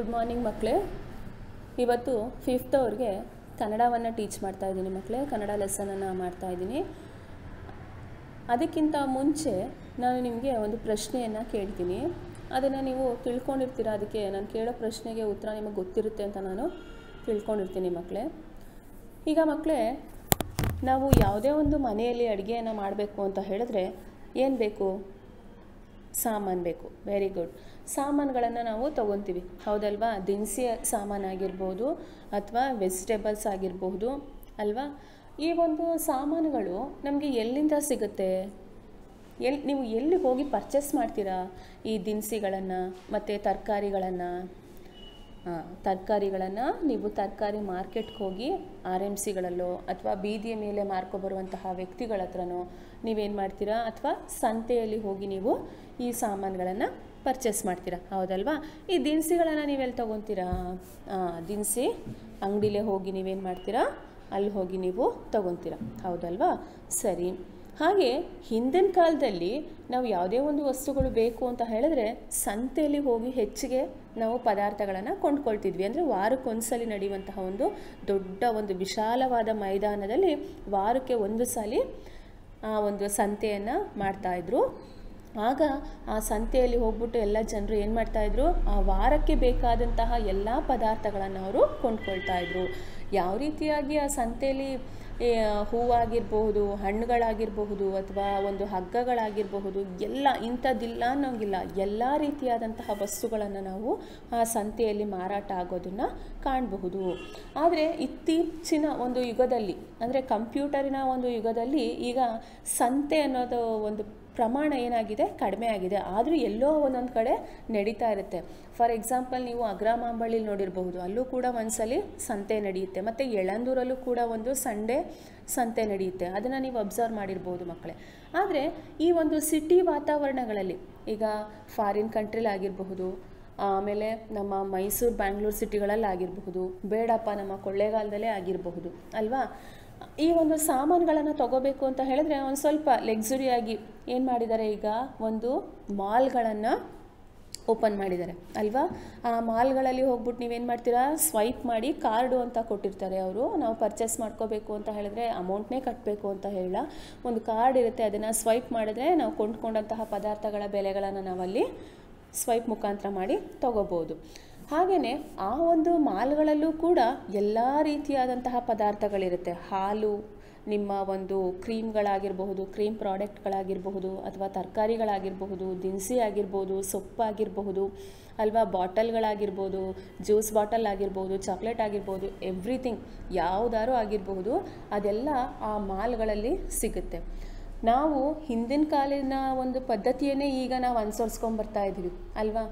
good morning ಮಕ್ಕಳೇ ಇವತ್ತು fifth ಅವ್ರಿಗೆ ಕನ್ನಡವನ್ನು ಟೀಚ್ ಮಾಡ್ತಾ ಇದ್ದೀನಿ ಮಕ್ಕಳೇ ಕನ್ನಡ ಲೆಸನನ್ನು ಮಾಡ್ತಾ ಇದ್ದೀನಿ ಅದಕ್ಕಿಂತ ಮುಂಚೆ ನಾನು ನಿಮಗೆ ಒಂದು ಪ್ರಶ್ನೆಯನ್ನು ಕೇಳ್ತೀನಿ ಅದನ್ನು ನೀವು ತಿಳ್ಕೊಂಡಿರ್ತೀರ ಅದಕ್ಕೆ ನಾನು ಕೇಳೋ ಪ್ರಶ್ನೆಗೆ ಉತ್ತರ ನಿಮಗೆ ಗೊತ್ತಿರುತ್ತೆ ಅಂತ ನಾನು ತಿಳ್ಕೊಂಡಿರ್ತೀನಿ ಮಕ್ಕಳೇ ಈಗ ಮಕ್ಕಳೇ ನಾವು ಯಾವುದೇ ಒಂದು ಮನೆಯಲ್ಲಿ ಅಡುಗೆಯನ್ನು ಮಾಡಬೇಕು ಅಂತ ಹೇಳಿದ್ರೆ ಏನು ಬೇಕು ಸಾಮಾನು ಬೇಕು ವೆರಿ ಗುಡ್ ಸಾಮಾನುಗಳನ್ನು ನಾವು ತೊಗೊತೀವಿ ಹೌದಲ್ವಾ ದಿನಸಿ ಸಾಮಾನಾಗಿರ್ಬೋದು ಅಥವಾ ವೆಜಿಟೇಬಲ್ಸ್ ಆಗಿರಬಹುದು ಅಲ್ವಾ ಈ ಒಂದು ಸಾಮಾನುಗಳು ನಮಗೆ ಎಲ್ಲಿಂದ ಸಿಗುತ್ತೆ ಎಲ್ಲಿ ನೀವು ಎಲ್ಲಿ ಹೋಗಿ ಪರ್ಚೇಸ್ ಮಾಡ್ತೀರಾ ಈ ದಿನಸಿಗಳನ್ನು ಮತ್ತು ತರಕಾರಿಗಳನ್ನು ತರಕಾರಿಗಳನ್ನು ನೀವು ತರಕಾರಿ ಮಾರ್ಕೆಟ್ಗೆ ಹೋಗಿ ಆರ್ ಎಮ್ ಸಿಗಳಲ್ಲೋ ಅಥವಾ ಬೀದಿಯ ಮೇಲೆ ಮಾರ್ಕೊಬರುವಂತಹ ವ್ಯಕ್ತಿಗಳ ಹತ್ರನೋ ನೀವೇನು ಮಾಡ್ತೀರಾ ಅಥವಾ ಸಂತೆಯಲ್ಲಿ ಹೋಗಿ ನೀವು ಈ ಸಾಮಾನುಗಳನ್ನು ಪರ್ಚೇಸ್ ಮಾಡ್ತೀರಾ ಹೌದಲ್ವಾ ಈ ದಿನಸಿಗಳನ್ನು ನೀವೆಲ್ಲಿ ತೊಗೊತೀರಾ ದಿನಸಿ ಅಂಗಡಿಲೇ ಹೋಗಿ ನೀವೇನು ಮಾಡ್ತೀರಾ ಅಲ್ಲಿ ಹೋಗಿ ನೀವು ತೊಗೊತೀರಾ ಹೌದಲ್ವಾ ಸರಿ ಹಾಗೆ ಹಿಂದಿನ ಕಾಲದಲ್ಲಿ ನಾವು ಯಾವುದೇ ಒಂದು ವಸ್ತುಗಳು ಬೇಕು ಅಂತ ಹೇಳಿದ್ರೆ ಸಂತೆಯಲ್ಲಿ ಹೋಗಿ ಹೆಚ್ಚಿಗೆ ನಾವು ಪದಾರ್ಥಗಳನ್ನು ಕೊಂಡ್ಕೊಳ್ತಿದ್ವಿ ಅಂದರೆ ವಾರಕ್ಕೊಂದ್ಸಲಿ ನಡೆಯುವಂತಹ ಒಂದು ದೊಡ್ಡ ಒಂದು ವಿಶಾಲವಾದ ಮೈದಾನದಲ್ಲಿ ವಾರಕ್ಕೆ ಒಂದು ಸಲ ಆ ಒಂದು ಸಂತೆಯನ್ನು ಮಾಡ್ತಾಯಿದ್ರು ಆಗ ಆ ಸಂತೆಯಲ್ಲಿ ಹೋಗ್ಬಿಟ್ಟು ಎಲ್ಲ ಜನರು ಏನು ಮಾಡ್ತಾಯಿದ್ರು ಆ ವಾರಕ್ಕೆ ಬೇಕಾದಂತಹ ಎಲ್ಲ ಪದಾರ್ಥಗಳನ್ನು ಅವರು ಕೊಂಡ್ಕೊಳ್ತಾ ಇದ್ರು ಯಾವ ರೀತಿಯಾಗಿ ಆ ಸಂತೆಯಲ್ಲಿ ಹೂವಾಗಿರಬಹುದು ಹಣ್ಣುಗಳಾಗಿರಬಹುದು ಅಥವಾ ಒಂದು ಹಗ್ಗಗಳಾಗಿರಬಹುದು ಎಲ್ಲ ಇಂಥದ್ದಿಲ್ಲ ಅನ್ನೋಂಗಿಲ್ಲ ಎಲ್ಲ ರೀತಿಯಾದಂತಹ ವಸ್ತುಗಳನ್ನು ನಾವು ಆ ಸಂತೆಯಲ್ಲಿ ಮಾರಾಟ ಆಗೋದನ್ನು ಕಾಣಬಹುದು ಆದರೆ ಇತ್ತೀಚಿನ ಒಂದು ಯುಗದಲ್ಲಿ ಅಂದರೆ ಕಂಪ್ಯೂಟರಿನ ಒಂದು ಯುಗದಲ್ಲಿ ಈಗ ಸಂತೆ ಅನ್ನೋದು ಒಂದು ಪ್ರಮಾಣ ಏನಾಗಿದೆ ಕಡಿಮೆ ಆಗಿದೆ ಆದರೂ ಎಲ್ಲೋ ಒಂದೊಂದು ಕಡೆ ನಡೀತಾ ಇರುತ್ತೆ ಫಾರ್ ಎಕ್ಸಾಂಪಲ್ ನೀವು ಅಗ್ರಾಮಾಂಬಳ್ಳಿಲಿ ನೋಡಿರಬಹುದು ಅಲ್ಲೂ ಕೂಡ ಒಂದ್ಸಲಿ ಸಂತೆ ನಡೆಯುತ್ತೆ ಮತ್ತು ಯಳಂದೂರಲ್ಲೂ ಕೂಡ ಒಂದು ಸಂಡೇ ಸಂತೆ ನಡೆಯುತ್ತೆ ಅದನ್ನು ನೀವು ಅಬ್ಸರ್ವ್ ಮಾಡಿರ್ಬೋದು ಮಕ್ಕಳೇ ಆದರೆ ಈ ಒಂದು ಸಿಟಿ ವಾತಾವರಣಗಳಲ್ಲಿ ಈಗ ಫಾರಿನ್ ಕಂಟ್ರಿಲಾಗಿರಬಹುದು ಆಮೇಲೆ ನಮ್ಮ ಮೈಸೂರು ಬ್ಯಾಂಗ್ಳೂರು ಸಿಟಿಗಳಲ್ಲಿ ಆಗಿರಬಹುದು ಬೇಡಪ್ಪ ನಮ್ಮ ಕೊಳ್ಳೇಗಾಲದಲ್ಲೇ ಆಗಿರಬಹುದು ಅಲ್ವಾ ಈ ಒಂದು ಸಾಮಾನುಗಳನ್ನು ತಗೋಬೇಕು ಅಂತ ಹೇಳಿದ್ರೆ ಒಂದು ಸ್ವಲ್ಪ ಲೆಕ್ಸುರಿಯಾಗಿ ಏನು ಮಾಡಿದ್ದಾರೆ ಈಗ ಒಂದು ಮಾಲ್ಗಳನ್ನು ಓಪನ್ ಮಾಡಿದ್ದಾರೆ ಅಲ್ವಾ ಆ ಮಾಲ್ಗಳಲ್ಲಿ ಹೋಗ್ಬಿಟ್ಟು ನೀವೇನು ಮಾಡ್ತೀರಾ ಸ್ವೈಪ್ ಮಾಡಿ ಕಾರ್ಡು ಅಂತ ಕೊಟ್ಟಿರ್ತಾರೆ ಅವರು ನಾವು ಪರ್ಚೇಸ್ ಮಾಡ್ಕೋಬೇಕು ಅಂತ ಹೇಳಿದ್ರೆ ಅಮೌಂಟ್ನೇ ಕಟ್ಟಬೇಕು ಅಂತ ಹೇಳ ಒಂದು ಕಾರ್ಡ್ ಇರುತ್ತೆ ಅದನ್ನು ಸ್ವೈಪ್ ಮಾಡಿದ್ರೆ ನಾವು ಕೊಂಡ್ಕೊಂಡಂತಹ ಪದಾರ್ಥಗಳ ಬೆಲೆಗಳನ್ನು ನಾವಲ್ಲಿ ಸ್ವೈಪ್ ಮುಖಾಂತರ ಮಾಡಿ ತೊಗೋಬೋದು ಹಾಗೆಯೇ ಆ ಒಂದು ಮಾಲ್ಗಳಲ್ಲೂ ಕೂಡ ಎಲ್ಲ ರೀತಿಯಾದಂತಹ ಪದಾರ್ಥಗಳಿರುತ್ತೆ ಹಾಲು ನಿಮ್ಮ ಒಂದು ಕ್ರೀಮ್ಗಳಾಗಿರಬಹುದು ಕ್ರೀಮ್ ಪ್ರಾಡಕ್ಟ್ಗಳಾಗಿರಬಹುದು ಅಥವಾ ತರಕಾರಿಗಳಾಗಿರಬಹುದು ದಿನಸಿ ಆಗಿರ್ಬೋದು ಸೊಪ್ಪಾಗಿರಬಹುದು ಅಲ್ವಾ ಬಾಟಲ್ಗಳಾಗಿರ್ಬೋದು ಜ್ಯೂಸ್ ಬಾಟಲ್ ಆಗಿರ್ಬೋದು ಚಾಕ್ಲೇಟ್ ಆಗಿರ್ಬೋದು ಎವ್ರಿಥಿಂಗ್ ಯಾವುದಾರು ಆಗಿರಬಹುದು ಅದೆಲ್ಲ ಆ ಮಾಲ್ಗಳಲ್ಲಿ ಸಿಗುತ್ತೆ ನಾವು ಹಿಂದಿನ ಕಾಲಿನ ಒಂದು ಪದ್ಧತಿಯನ್ನೇ ಈಗ ನಾವು ಅನುಸರಿಸ್ಕೊಂಬರ್ತಾ ಇದ್ದೀವಿ ಅಲ್ವಾ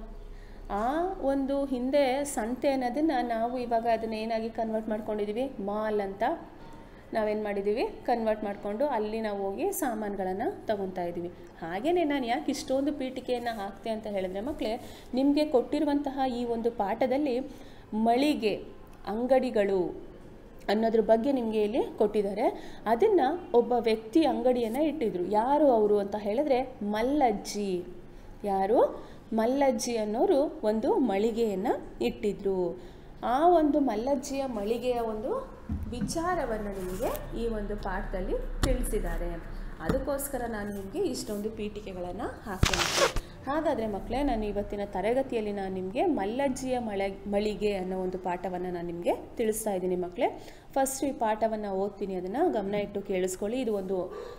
ಆ ಒಂದು ಹಿಂದೆ ಸಂತೆ ಅನ್ನೋದನ್ನು ನಾವು ಇವಾಗ ಅದನ್ನ ಏನಾಗಿ ಕನ್ವರ್ಟ್ ಮಾಡ್ಕೊಂಡಿದ್ದೀವಿ ಮಾಲ್ ಅಂತ ನಾವೇನು ಮಾಡಿದ್ದೀವಿ ಕನ್ವರ್ಟ್ ಮಾಡಿಕೊಂಡು ಅಲ್ಲಿ ನಾವು ಹೋಗಿ ಸಾಮಾನುಗಳನ್ನು ತೊಗೊತಾ ಇದ್ದೀವಿ ಹಾಗೆಯೇ ನಾನು ಯಾಕೆ ಇಷ್ಟೊಂದು ಪೀಠಿಕೆಯನ್ನು ಹಾಕ್ತೆ ಅಂತ ಹೇಳಿದ್ರೆ ಮಕ್ಕಳೇ ನಿಮಗೆ ಕೊಟ್ಟಿರುವಂತಹ ಈ ಒಂದು ಪಾಠದಲ್ಲಿ ಮಳಿಗೆ ಅಂಗಡಿಗಳು ಅನ್ನೋದ್ರ ಬಗ್ಗೆ ನಿಮಗೆ ಇಲ್ಲಿ ಕೊಟ್ಟಿದ್ದಾರೆ ಅದನ್ನು ಒಬ್ಬ ವ್ಯಕ್ತಿ ಅಂಗಡಿಯನ್ನು ಇಟ್ಟಿದ್ರು ಯಾರು ಅವರು ಅಂತ ಹೇಳಿದ್ರೆ ಮಲ್ಲಜ್ಜಿ ಯಾರು ಮಲ್ಲಜ್ಜಿ ಅನ್ನೋರು ಒಂದು ಮಳಿಗೆಯನ್ನು ಇಟ್ಟಿದ್ರು ಆ ಒಂದು ಮಲ್ಲಜ್ಜಿಯ ಮಳಿಗೆಯ ಒಂದು ವಿಚಾರವನ್ನು ನಿಮಗೆ ಈ ಒಂದು ಪಾಠದಲ್ಲಿ ತಿಳಿಸಿದ್ದಾರೆ ಅದಕ್ಕೋಸ್ಕರ ನಾನು ನಿಮಗೆ ಇಷ್ಟೊಂದು ಪೀಠಿಕೆಗಳನ್ನು ಹಾಕ್ತೇನೆ ಹಾಗಾದರೆ ಮಕ್ಕಳೇ ನಾನು ಇವತ್ತಿನ ತರಗತಿಯಲ್ಲಿ ನಾನು ನಿಮಗೆ ಮಲ್ಲಜ್ಜಿಯ ಮಳೆ ಮಳಿಗೆ ಅನ್ನೋ ಒಂದು ಪಾಠವನ್ನು ನಾನು ನಿಮಗೆ ತಿಳಿಸ್ತಾ ಇದ್ದೀನಿ ಮಕ್ಕಳೇ ಫಸ್ಟ್ ಈ ಪಾಠವನ್ನು ಓದ್ತೀನಿ ಅದನ್ನು ಗಮನ ಇಟ್ಟು ಕೇಳಿಸ್ಕೊಳ್ಳಿ ಇದು ಒಂದು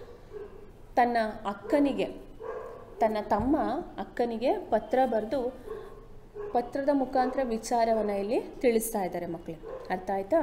ತನ್ನ ಅಕ್ಕನಿಗೆ ತನ್ನ ತಮ್ಮ ಅಕ್ಕನಿಗೆ ಪತ್ರ ಬರೆದು ಪತ್ರದ ಮುಖಾಂತರ ವಿಚಾರವನ್ನು ಇಲ್ಲಿ ತಿಳಿಸ್ತಾ ಇದ್ದಾರೆ ಮಕ್ಕಳೇ ಅರ್ಥ ಆಯ್ತಾ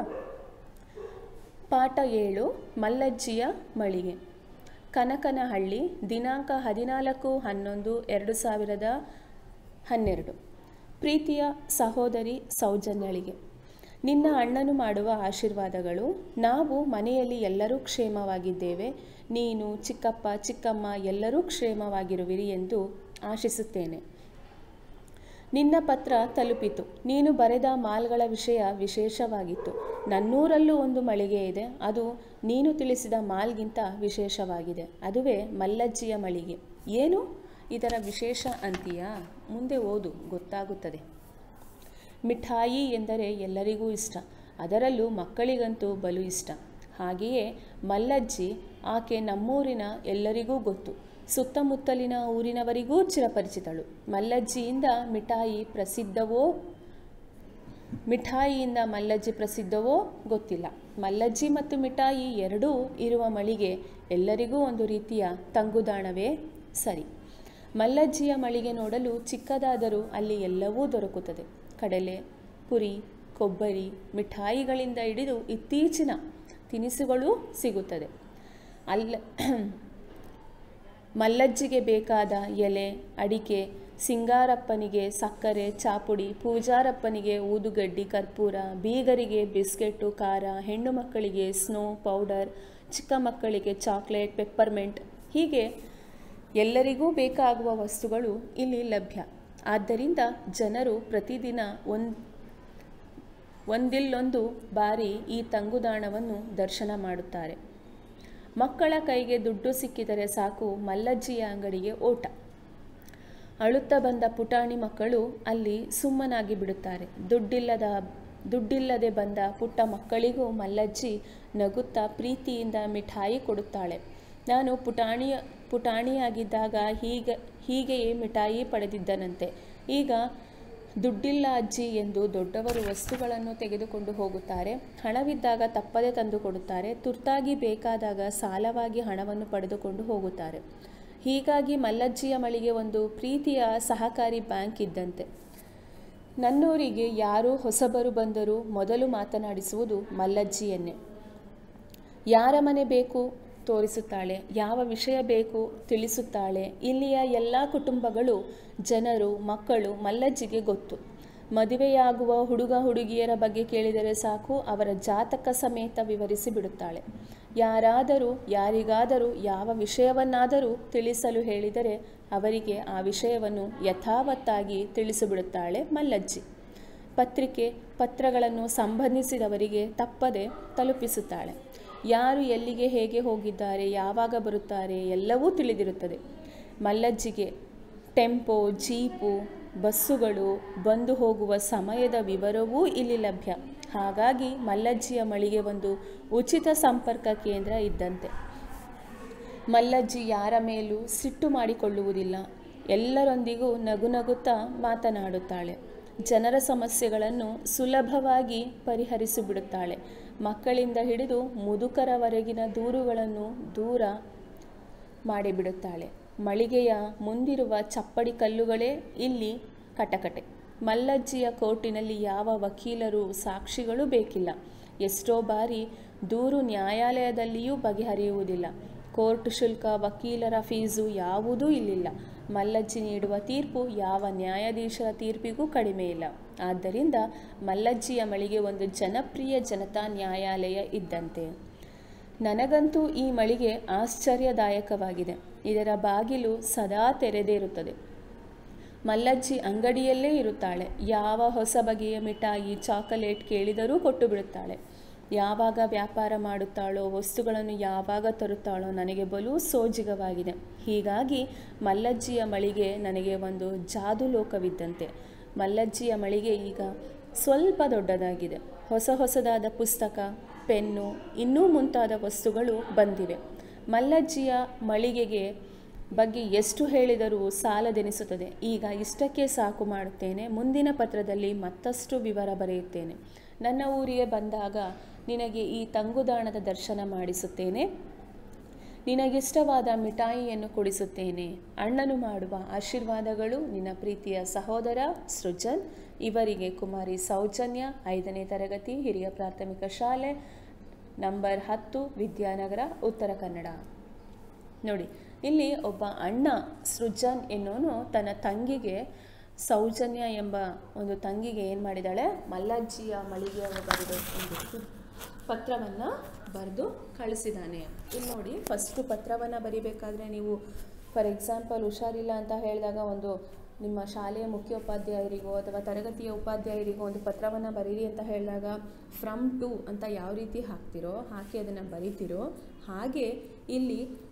ಪಾಠ ಏಳು ಮಲ್ಲಜ್ಜಿಯ ಮಳಿಗೆ ಕನಕನಹಳ್ಳಿ ದಿನಾಂಕ ಹದಿನಾಲ್ಕು ಹನ್ನೊಂದು ಎರಡು ಸಾವಿರದ ಹನ್ನೆರಡು ಪ್ರೀತಿಯ ಸಹೋದರಿ ಸೌಜನ್ಯಳಿಗೆ ನಿನ್ನ ಅಣ್ಣನು ಮಾಡುವ ಆಶೀರ್ವಾದಗಳು ನಾವು ಮನೆಯಲ್ಲಿ ಎಲ್ಲರೂ ಕ್ಷೇಮವಾಗಿದ್ದೇವೆ ನೀನು ಚಿಕ್ಕಪ್ಪ ಚಿಕ್ಕಮ್ಮ ಎಲ್ಲರೂ ಕ್ಷೇಮವಾಗಿರುವಿರಿ ಎಂದು ಆಶಿಸುತ್ತೇನೆ ನಿನ್ನ ಪತ್ರ ತಲುಪಿತು ನೀನು ಬರೆದ ಮಾಲ್ಗಳ ವಿಷಯ ವಿಶೇಷವಾಗಿತ್ತು ನನ್ನೂರಲ್ಲೂ ಒಂದು ಮಳಿಗೆ ಇದೆ ಅದು ನೀನು ತಿಳಿಸಿದ ಮಾಲ್ಗಿಂತ ವಿಶೇಷವಾಗಿದೆ ಅದುವೇ ಮಲ್ಲಜ್ಜಿಯ ಮಳಿಗೆ ಏನು ಇದರ ವಿಶೇಷ ಅಂತೀಯಾ ಮುಂದೆ ಓದು ಗೊತ್ತಾಗುತ್ತದೆ ಮಿಠಾಯಿ ಎಂದರೆ ಎಲ್ಲರಿಗೂ ಇಷ್ಟ ಅದರಲ್ಲೂ ಮಕ್ಕಳಿಗಂತೂ ಬಲು ಇಷ್ಟ ಹಾಗೆಯೇ ಮಲ್ಲಜ್ಜಿ ಆಕೆ ನಮ್ಮೂರಿನ ಎಲ್ಲರಿಗೂ ಗೊತ್ತು ಸುತ್ತಮುತ್ತಲಿನ ಊರಿನವರಿಗೂ ಚಿರಪರಿಚಿತಳು ಮಲ್ಲಜ್ಜಿಯಿಂದ ಮಿಠಾಯಿ ಪ್ರಸಿದ್ಧವೋ ಮಿಠಾಯಿಯಿಂದ ಮಲ್ಲಜ್ಜಿ ಪ್ರಸಿದ್ಧವೋ ಗೊತ್ತಿಲ್ಲ ಮಲ್ಲಜ್ಜಿ ಮತ್ತು ಮಿಠಾಯಿ ಎರಡೂ ಇರುವ ಮಳಿಗೆ ಎಲ್ಲರಿಗೂ ಒಂದು ರೀತಿಯ ತಂಗುದಾಣವೇ ಸರಿ ಮಲ್ಲಜ್ಜಿಯ ಮಳಿಗೆ ನೋಡಲು ಚಿಕ್ಕದಾದರೂ ಅಲ್ಲಿ ಎಲ್ಲವೂ ದೊರಕುತ್ತದೆ ಕಡಲೆ ಪುರಿ ಕೊಬ್ಬರಿ ಮಿಠಾಯಿಗಳಿಂದ ಹಿಡಿದು ಇತ್ತೀಚಿನ ತಿನಿಸುಗಳೂ ಸಿಗುತ್ತದೆ ಅಲ್ಲ ಮಲ್ಲಜ್ಜಿಗೆ ಬೇಕಾದ ಎಲೆ ಅಡಿಕೆ ಸಿಂಗಾರಪ್ಪನಿಗೆ ಸಕ್ಕರೆ ಚಾಪುಡಿ ಪೂಜಾರಪ್ಪನಿಗೆ ಊದುಗಡ್ಡಿ ಕರ್ಪೂರ ಬೀಗರಿಗೆ ಬಿಸ್ಕೆಟ್ಟು ಖಾರ ಹೆಣ್ಣು ಮಕ್ಕಳಿಗೆ ಸ್ನೋ ಪೌಡರ್ ಚಿಕ್ಕ ಮಕ್ಕಳಿಗೆ ಚಾಕ್ಲೇಟ್ ಪೆಪ್ಪರ್ಮೆಂಟ್ ಹೀಗೆ ಎಲ್ಲರಿಗೂ ಬೇಕಾಗುವ ವಸ್ತುಗಳು ಇಲ್ಲಿ ಲಭ್ಯ ಆದ್ದರಿಂದ ಜನರು ಪ್ರತಿದಿನ ಒಂದು ಒಂದಿಲ್ಲೊಂದು ಬಾರಿ ಈ ತಂಗುದಾಣವನ್ನು ದರ್ಶನ ಮಾಡುತ್ತಾರೆ ಮಕ್ಕಳ ಕೈಗೆ ದುಡ್ಡು ಸಿಕ್ಕಿದರೆ ಸಾಕು ಮಲ್ಲಜ್ಜಿಯ ಅಂಗಡಿಗೆ ಓಟ ಅಳುತ್ತಾ ಬಂದ ಪುಟಾಣಿ ಮಕ್ಕಳು ಅಲ್ಲಿ ಸುಮ್ಮನಾಗಿ ಬಿಡುತ್ತಾರೆ ದುಡ್ಡಿಲ್ಲದ ದುಡ್ಡಿಲ್ಲದೆ ಬಂದ ಪುಟ್ಟ ಮಕ್ಕಳಿಗೂ ಮಲ್ಲಜ್ಜಿ ನಗುತ್ತಾ ಪ್ರೀತಿಯಿಂದ ಮಿಠಾಯಿ ಕೊಡುತ್ತಾಳೆ ನಾನು ಪುಟಾಣಿಯ ಪುಟಾಣಿಯಾಗಿದ್ದಾಗ ಹೀಗೆ ಹೀಗೆಯೇ ಮಿಠಾಯಿ ಪಡೆದಿದ್ದನಂತೆ ಈಗ ದುಡ್ಡಿಲ್ಲ ಅಜ್ಜಿ ಎಂದು ದೊಡ್ಡವರು ವಸ್ತುಗಳನ್ನು ತೆಗೆದುಕೊಂಡು ಹೋಗುತ್ತಾರೆ ಹಣವಿದ್ದಾಗ ತಪ್ಪದೆ ತಂದು ಕೊಡುತ್ತಾರೆ ತುರ್ತಾಗಿ ಬೇಕಾದಾಗ ಸಾಲವಾಗಿ ಹಣವನ್ನು ಪಡೆದುಕೊಂಡು ಹೋಗುತ್ತಾರೆ ಹೀಗಾಗಿ ಮಲ್ಲಜ್ಜಿಯ ಮಳಿಗೆ ಒಂದು ಪ್ರೀತಿಯ ಸಹಕಾರಿ ಬ್ಯಾಂಕ್ ಇದ್ದಂತೆ ನನ್ನೂರಿಗೆ ಯಾರು ಹೊಸಬರು ಬಂದರೂ ಮೊದಲು ಮಾತನಾಡಿಸುವುದು ಮಲ್ಲಜ್ಜಿಯನ್ನೇ ಯಾರ ಮನೆ ಬೇಕು ತೋರಿಸುತ್ತಾಳೆ ಯಾವ ವಿಷಯ ಬೇಕು ತಿಳಿಸುತ್ತಾಳೆ ಇಲ್ಲಿಯ ಎಲ್ಲ ಕುಟುಂಬಗಳು ಜನರು ಮಕ್ಕಳು ಮಲ್ಲಜ್ಜಿಗೆ ಗೊತ್ತು ಮದುವೆಯಾಗುವ ಹುಡುಗ ಹುಡುಗಿಯರ ಬಗ್ಗೆ ಕೇಳಿದರೆ ಸಾಕು ಅವರ ಜಾತಕ ಸಮೇತ ವಿವರಿಸಿ ಬಿಡುತ್ತಾಳೆ ಯಾರಾದರೂ ಯಾರಿಗಾದರೂ ಯಾವ ವಿಷಯವನ್ನಾದರೂ ತಿಳಿಸಲು ಹೇಳಿದರೆ ಅವರಿಗೆ ಆ ವಿಷಯವನ್ನು ಯಥಾವತ್ತಾಗಿ ತಿಳಿಸಿಬಿಡುತ್ತಾಳೆ ಮಲ್ಲಜ್ಜಿ ಪತ್ರಿಕೆ ಪತ್ರಗಳನ್ನು ಸಂಬಂಧಿಸಿದವರಿಗೆ ತಪ್ಪದೆ ತಲುಪಿಸುತ್ತಾಳೆ ಯಾರು ಎಲ್ಲಿಗೆ ಹೇಗೆ ಹೋಗಿದ್ದಾರೆ ಯಾವಾಗ ಬರುತ್ತಾರೆ ಎಲ್ಲವೂ ತಿಳಿದಿರುತ್ತದೆ ಮಲ್ಲಜ್ಜಿಗೆ ಟೆಂಪೋ ಜೀಪು ಬಸ್ಸುಗಳು ಬಂದು ಹೋಗುವ ಸಮಯದ ವಿವರವೂ ಇಲ್ಲಿ ಲಭ್ಯ ಹಾಗಾಗಿ ಮಲ್ಲಜ್ಜಿಯ ಮಳಿಗೆ ಒಂದು ಉಚಿತ ಸಂಪರ್ಕ ಕೇಂದ್ರ ಇದ್ದಂತೆ ಮಲ್ಲಜ್ಜಿ ಯಾರ ಮೇಲೂ ಸಿಟ್ಟು ಮಾಡಿಕೊಳ್ಳುವುದಿಲ್ಲ ಎಲ್ಲರೊಂದಿಗೂ ನಗು ನಗುತ್ತಾ ಮಾತನಾಡುತ್ತಾಳೆ ಜನರ ಸಮಸ್ಯೆಗಳನ್ನು ಸುಲಭವಾಗಿ ಪರಿಹರಿಸಿಬಿಡುತ್ತಾಳೆ ಮಕ್ಕಳಿಂದ ಹಿಡಿದು ಮುದುಕರವರೆಗಿನ ದೂರುಗಳನ್ನು ದೂರ ಮಾಡಿಬಿಡುತ್ತಾಳೆ ಮಳಿಗೆಯ ಮುಂದಿರುವ ಚಪ್ಪಡಿ ಕಲ್ಲುಗಳೇ ಇಲ್ಲಿ ಕಟಕಟೆ ಮಲ್ಲಜ್ಜಿಯ ಕೋರ್ಟಿನಲ್ಲಿ ಯಾವ ವಕೀಲರು ಸಾಕ್ಷಿಗಳು ಬೇಕಿಲ್ಲ ಎಷ್ಟೋ ಬಾರಿ ದೂರು ನ್ಯಾಯಾಲಯದಲ್ಲಿಯೂ ಬಗೆಹರಿಯುವುದಿಲ್ಲ ಕೋರ್ಟ್ ಶುಲ್ಕ ವಕೀಲರ ಫೀಸು ಯಾವುದೂ ಇಲ್ಲಿಲ್ಲ ಮಲ್ಲಜ್ಜಿ ನೀಡುವ ತೀರ್ಪು ಯಾವ ನ್ಯಾಯಾಧೀಶರ ತೀರ್ಪಿಗೂ ಕಡಿಮೆ ಇಲ್ಲ ಆದ್ದರಿಂದ ಮಲ್ಲಜ್ಜಿಯ ಮಳಿಗೆ ಒಂದು ಜನಪ್ರಿಯ ಜನತಾ ನ್ಯಾಯಾಲಯ ಇದ್ದಂತೆ ನನಗಂತೂ ಈ ಮಳಿಗೆ ಆಶ್ಚರ್ಯದಾಯಕವಾಗಿದೆ ಇದರ ಬಾಗಿಲು ಸದಾ ತೆರೆದೇ ಇರುತ್ತದೆ ಮಲ್ಲಜ್ಜಿ ಅಂಗಡಿಯಲ್ಲೇ ಇರುತ್ತಾಳೆ ಯಾವ ಹೊಸ ಬಗೆಯ ಮಿಠಾಯಿ ಚಾಕಲೇಟ್ ಕೇಳಿದರೂ ಕೊಟ್ಟು ಬಿಡುತ್ತಾಳೆ ಯಾವಾಗ ವ್ಯಾಪಾರ ಮಾಡುತ್ತಾಳೋ ವಸ್ತುಗಳನ್ನು ಯಾವಾಗ ತರುತ್ತಾಳೋ ನನಗೆ ಬಲು ಸೋಜಿಗವಾಗಿದೆ ಹೀಗಾಗಿ ಮಲ್ಲಜ್ಜಿಯ ಮಳಿಗೆ ನನಗೆ ಒಂದು ಜಾದು ಲೋಕವಿದ್ದಂತೆ ಮಲ್ಲಜ್ಜಿಯ ಮಳಿಗೆ ಈಗ ಸ್ವಲ್ಪ ದೊಡ್ಡದಾಗಿದೆ ಹೊಸ ಹೊಸದಾದ ಪುಸ್ತಕ ಪೆನ್ನು ಇನ್ನೂ ಮುಂತಾದ ವಸ್ತುಗಳು ಬಂದಿವೆ ಮಲ್ಲಜ್ಜಿಯ ಮಳಿಗೆಗೆ ಬಗ್ಗೆ ಎಷ್ಟು ಹೇಳಿದರೂ ಸಾಲದೆನಿಸುತ್ತದೆ ಈಗ ಇಷ್ಟಕ್ಕೆ ಸಾಕು ಮಾಡುತ್ತೇನೆ ಮುಂದಿನ ಪತ್ರದಲ್ಲಿ ಮತ್ತಷ್ಟು ವಿವರ ಬರೆಯುತ್ತೇನೆ ನನ್ನ ಊರಿಗೆ ಬಂದಾಗ ನಿನಗೆ ಈ ತಂಗುದಾಣದ ದರ್ಶನ ಮಾಡಿಸುತ್ತೇನೆ ನಿನಗಿಷ್ಟವಾದ ಮಿಠಾಯಿಯನ್ನು ಕೊಡಿಸುತ್ತೇನೆ ಅಣ್ಣನು ಮಾಡುವ ಆಶೀರ್ವಾದಗಳು ನಿನ್ನ ಪ್ರೀತಿಯ ಸಹೋದರ ಸೃಜನ್ ಇವರಿಗೆ ಕುಮಾರಿ ಸೌಜನ್ಯ ಐದನೇ ತರಗತಿ ಹಿರಿಯ ಪ್ರಾಥಮಿಕ ಶಾಲೆ ನಂಬರ್ ಹತ್ತು ವಿದ್ಯಾನಗರ ಉತ್ತರ ಕನ್ನಡ ನೋಡಿ ಇಲ್ಲಿ ಒಬ್ಬ ಅಣ್ಣ ಸೃಜನ್ ಎನ್ನುವನು ತನ್ನ ತಂಗಿಗೆ ಸೌಜನ್ಯ ಎಂಬ ಒಂದು ತಂಗಿಗೆ ಏನು ಮಾಡಿದ್ದಾಳೆ ಮಲ್ಲಜ್ಜಿಯ ಮಳಿಗೆಯ ಬರೆದು ಒಂದು ಪತ್ರವನ್ನು ಬರೆದು ಕಳಿಸಿದ್ದಾನೆ ಇಲ್ಲಿ ನೋಡಿ ಫಸ್ಟು ಪತ್ರವನ್ನು ಬರಿಬೇಕಾದ್ರೆ ನೀವು ಫಾರ್ ಎಕ್ಸಾಂಪಲ್ ಹುಷಾರಿಲ್ಲ ಅಂತ ಹೇಳಿದಾಗ ಒಂದು ನಿಮ್ಮ ಶಾಲೆಯ ಮುಖ್ಯೋಪಾಧ್ಯಾಯರಿಗೋ ಅಥವಾ ತರಗತಿಯ ಉಪಾಧ್ಯಾಯರಿಗೋ ಒಂದು ಪತ್ರವನ್ನು ಬರೀರಿ ಅಂತ ಹೇಳಿದಾಗ ಫ್ರಮ್ ಟು ಅಂತ ಯಾವ ರೀತಿ ಹಾಕ್ತಿರೋ ಹಾಕಿ ಅದನ್ನು ಬರಿತೀರೋ ಹಾಗೆ ಇಲ್ಲಿ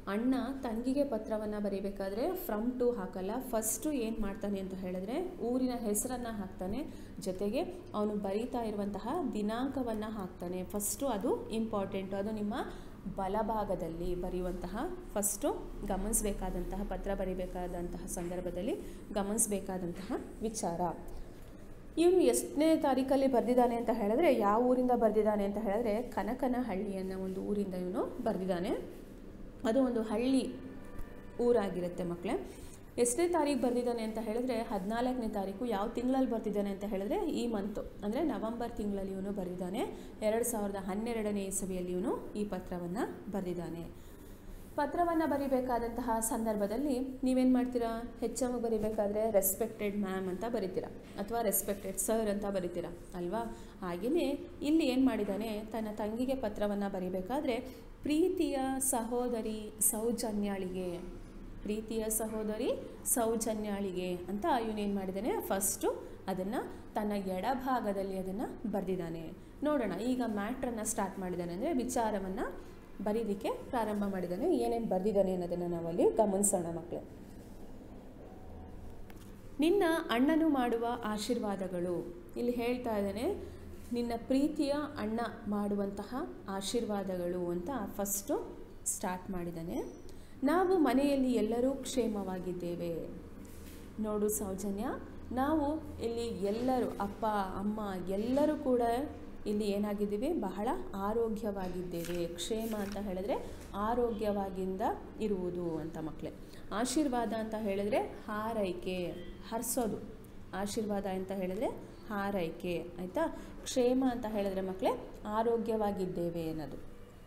ಅಣ್ಣ ತಂಗಿಗೆ ಪತ್ರವನ್ನು ಬರೀಬೇಕಾದ್ರೆ ಫ್ರಮ್ ಟು ಹಾಕಲ್ಲ ಫಸ್ಟು ಏನು ಮಾಡ್ತಾನೆ ಅಂತ ಹೇಳಿದ್ರೆ ಊರಿನ ಹೆಸರನ್ನು ಹಾಕ್ತಾನೆ ಜೊತೆಗೆ ಅವನು ಬರೀತಾ ಇರುವಂತಹ ದಿನಾಂಕವನ್ನು ಹಾಕ್ತಾನೆ ಫಸ್ಟು ಅದು ಇಂಪಾರ್ಟೆಂಟು ಅದು ನಿಮ್ಮ ಬಲಭಾಗದಲ್ಲಿ ಬರೆಯುವಂತಹ ಫಸ್ಟು ಗಮನಿಸಬೇಕಾದಂತಹ ಪತ್ರ ಬರೀಬೇಕಾದಂತಹ ಸಂದರ್ಭದಲ್ಲಿ ಗಮನಿಸಬೇಕಾದಂತಹ ವಿಚಾರ ಇವನು ಎಷ್ಟನೇ ತಾರೀಕಲ್ಲಿ ಬರೆದಿದ್ದಾನೆ ಅಂತ ಹೇಳಿದ್ರೆ ಯಾವ ಊರಿಂದ ಬರೆದಿದ್ದಾನೆ ಅಂತ ಹೇಳಿದ್ರೆ ಕನಕನಹಳ್ಳಿ ಅನ್ನೋ ಒಂದು ಊರಿಂದ ಇವನು ಬರೆದಿದ್ದಾನೆ ಅದು ಒಂದು ಹಳ್ಳಿ ಊರಾಗಿರುತ್ತೆ ಮಕ್ಕಳೇ ಎಷ್ಟನೇ ತಾರೀಕು ಬರೆದಿದ್ದಾನೆ ಅಂತ ಹೇಳಿದ್ರೆ ಹದಿನಾಲ್ಕನೇ ತಾರೀಕು ಯಾವ ತಿಂಗಳಲ್ಲಿ ಬರ್ತಿದ್ದಾನೆ ಅಂತ ಹೇಳಿದ್ರೆ ಈ ಮಂತು ಅಂದರೆ ನವಂಬರ್ ತಿಂಗಳಲ್ಲಿ ಇವನು ಬರೆದಿದ್ದಾನೆ ಎರಡು ಸಾವಿರದ ಹನ್ನೆರಡನೇ ಇಸವಿಯಲ್ಲಿ ಇವನು ಈ ಪತ್ರವನ್ನು ಬರೆದಿದ್ದಾನೆ ಪತ್ರವನ್ನು ಬರಿಬೇಕಾದಂತಹ ಸಂದರ್ಭದಲ್ಲಿ ನೀವೇನು ಮಾಡ್ತೀರಾ ಹೆಚ್ಚಾಗಿ ಬರಿಬೇಕಾದ್ರೆ ರೆಸ್ಪೆಕ್ಟೆಡ್ ಮ್ಯಾಮ್ ಅಂತ ಬರಿತೀರಾ ಅಥವಾ ರೆಸ್ಪೆಕ್ಟೆಡ್ ಸರ್ ಅಂತ ಬರಿತೀರಾ ಅಲ್ವಾ ಹಾಗೆಯೇ ಇಲ್ಲಿ ಏನು ಮಾಡಿದ್ದಾನೆ ತನ್ನ ತಂಗಿಗೆ ಪತ್ರವನ್ನು ಬರಿಬೇಕಾದ್ರೆ ಪ್ರೀತಿಯ ಸಹೋದರಿ ಸೌಜನ್ಯಾಳಿಗೆ ಪ್ರೀತಿಯ ಸಹೋದರಿ ಸೌಜನ್ಯಾಳಿಗೆ ಅಂತ ಇವನೇನು ಮಾಡಿದ್ದಾನೆ ಫಸ್ಟು ಅದನ್ನು ತನ್ನ ಎಡಭಾಗದಲ್ಲಿ ಅದನ್ನು ಬರೆದಿದ್ದಾನೆ ನೋಡೋಣ ಈಗ ಮ್ಯಾಟ್ರನ್ನು ಸ್ಟಾರ್ಟ್ ಮಾಡಿದ್ದಾನೆ ಅಂದರೆ ವಿಚಾರವನ್ನು ಬರೀಲಿಕ್ಕೆ ಪ್ರಾರಂಭ ಮಾಡಿದ್ದಾನೆ ಏನೇನು ಬರೆದಿದ್ದಾನೆ ಅನ್ನೋದನ್ನು ನಾವಲ್ಲಿ ಗಮನಿಸೋಣ ಮಕ್ಕಳು ನಿನ್ನ ಅಣ್ಣನು ಮಾಡುವ ಆಶೀರ್ವಾದಗಳು ಇಲ್ಲಿ ಹೇಳ್ತಾ ಇದ್ದಾನೆ ನಿನ್ನ ಪ್ರೀತಿಯ ಅಣ್ಣ ಮಾಡುವಂತಹ ಆಶೀರ್ವಾದಗಳು ಅಂತ ಫಸ್ಟು ಸ್ಟಾರ್ಟ್ ಮಾಡಿದ್ದಾನೆ ನಾವು ಮನೆಯಲ್ಲಿ ಎಲ್ಲರೂ ಕ್ಷೇಮವಾಗಿದ್ದೇವೆ ನೋಡು ಸೌಜನ್ಯ ನಾವು ಇಲ್ಲಿ ಎಲ್ಲರೂ ಅಪ್ಪ ಅಮ್ಮ ಎಲ್ಲರೂ ಕೂಡ ಇಲ್ಲಿ ಏನಾಗಿದ್ದೀವಿ ಬಹಳ ಆರೋಗ್ಯವಾಗಿದ್ದೇವೆ ಕ್ಷೇಮ ಅಂತ ಹೇಳಿದ್ರೆ ಆರೋಗ್ಯವಾಗಿಂದ ಇರುವುದು ಅಂತ ಮಕ್ಕಳೇ ಆಶೀರ್ವಾದ ಅಂತ ಹೇಳಿದ್ರೆ ಹಾರೈಕೆ ಹರಿಸೋದು ಆಶೀರ್ವಾದ ಅಂತ ಹೇಳಿದ್ರೆ ಹಾರೈಕೆ ಆಯಿತಾ ಕ್ಷೇಮ ಅಂತ ಹೇಳಿದ್ರೆ ಮಕ್ಕಳೇ ಆರೋಗ್ಯವಾಗಿದ್ದೇವೆ ಅನ್ನೋದು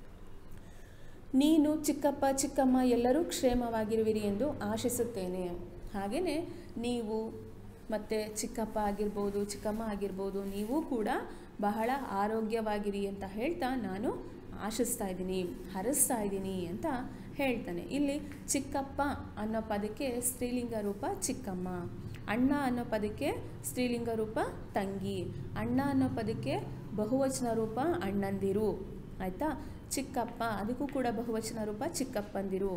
ನೀನು ಚಿಕ್ಕಪ್ಪ ಚಿಕ್ಕಮ್ಮ ಎಲ್ಲರೂ ಕ್ಷೇಮವಾಗಿರುವಿರಿ ಎಂದು ಆಶಿಸುತ್ತೇನೆ ಹಾಗೆಯೇ ನೀವು ಮತ್ತು ಚಿಕ್ಕಪ್ಪ ಆಗಿರ್ಬೋದು ಚಿಕ್ಕಮ್ಮ ಆಗಿರ್ಬೋದು ನೀವು ಕೂಡ ಬಹಳ ಆರೋಗ್ಯವಾಗಿರಿ ಅಂತ ಹೇಳ್ತಾ ನಾನು ಆಶಿಸ್ತಾ ಇದ್ದೀನಿ ಹರಿಸ್ತಾ ಇದ್ದೀನಿ ಅಂತ ಹೇಳ್ತಾನೆ ಇಲ್ಲಿ ಚಿಕ್ಕಪ್ಪ ಅನ್ನೋ ಪದಕ್ಕೆ ಸ್ತ್ರೀಲಿಂಗ ರೂಪ ಚಿಕ್ಕಮ್ಮ ಅಣ್ಣ ಅನ್ನೋ ಪದಕ್ಕೆ ಸ್ತ್ರೀಲಿಂಗ ರೂಪ ತಂಗಿ ಅಣ್ಣ ಅನ್ನೋ ಪದಕ್ಕೆ ಬಹುವಚನ ರೂಪ ಅಣ್ಣಂದಿರು ಆಯಿತಾ ಚಿಕ್ಕಪ್ಪ ಅದಕ್ಕೂ ಕೂಡ ಬಹುವಚನ ರೂಪ ಚಿಕ್ಕಪ್ಪಂದಿರು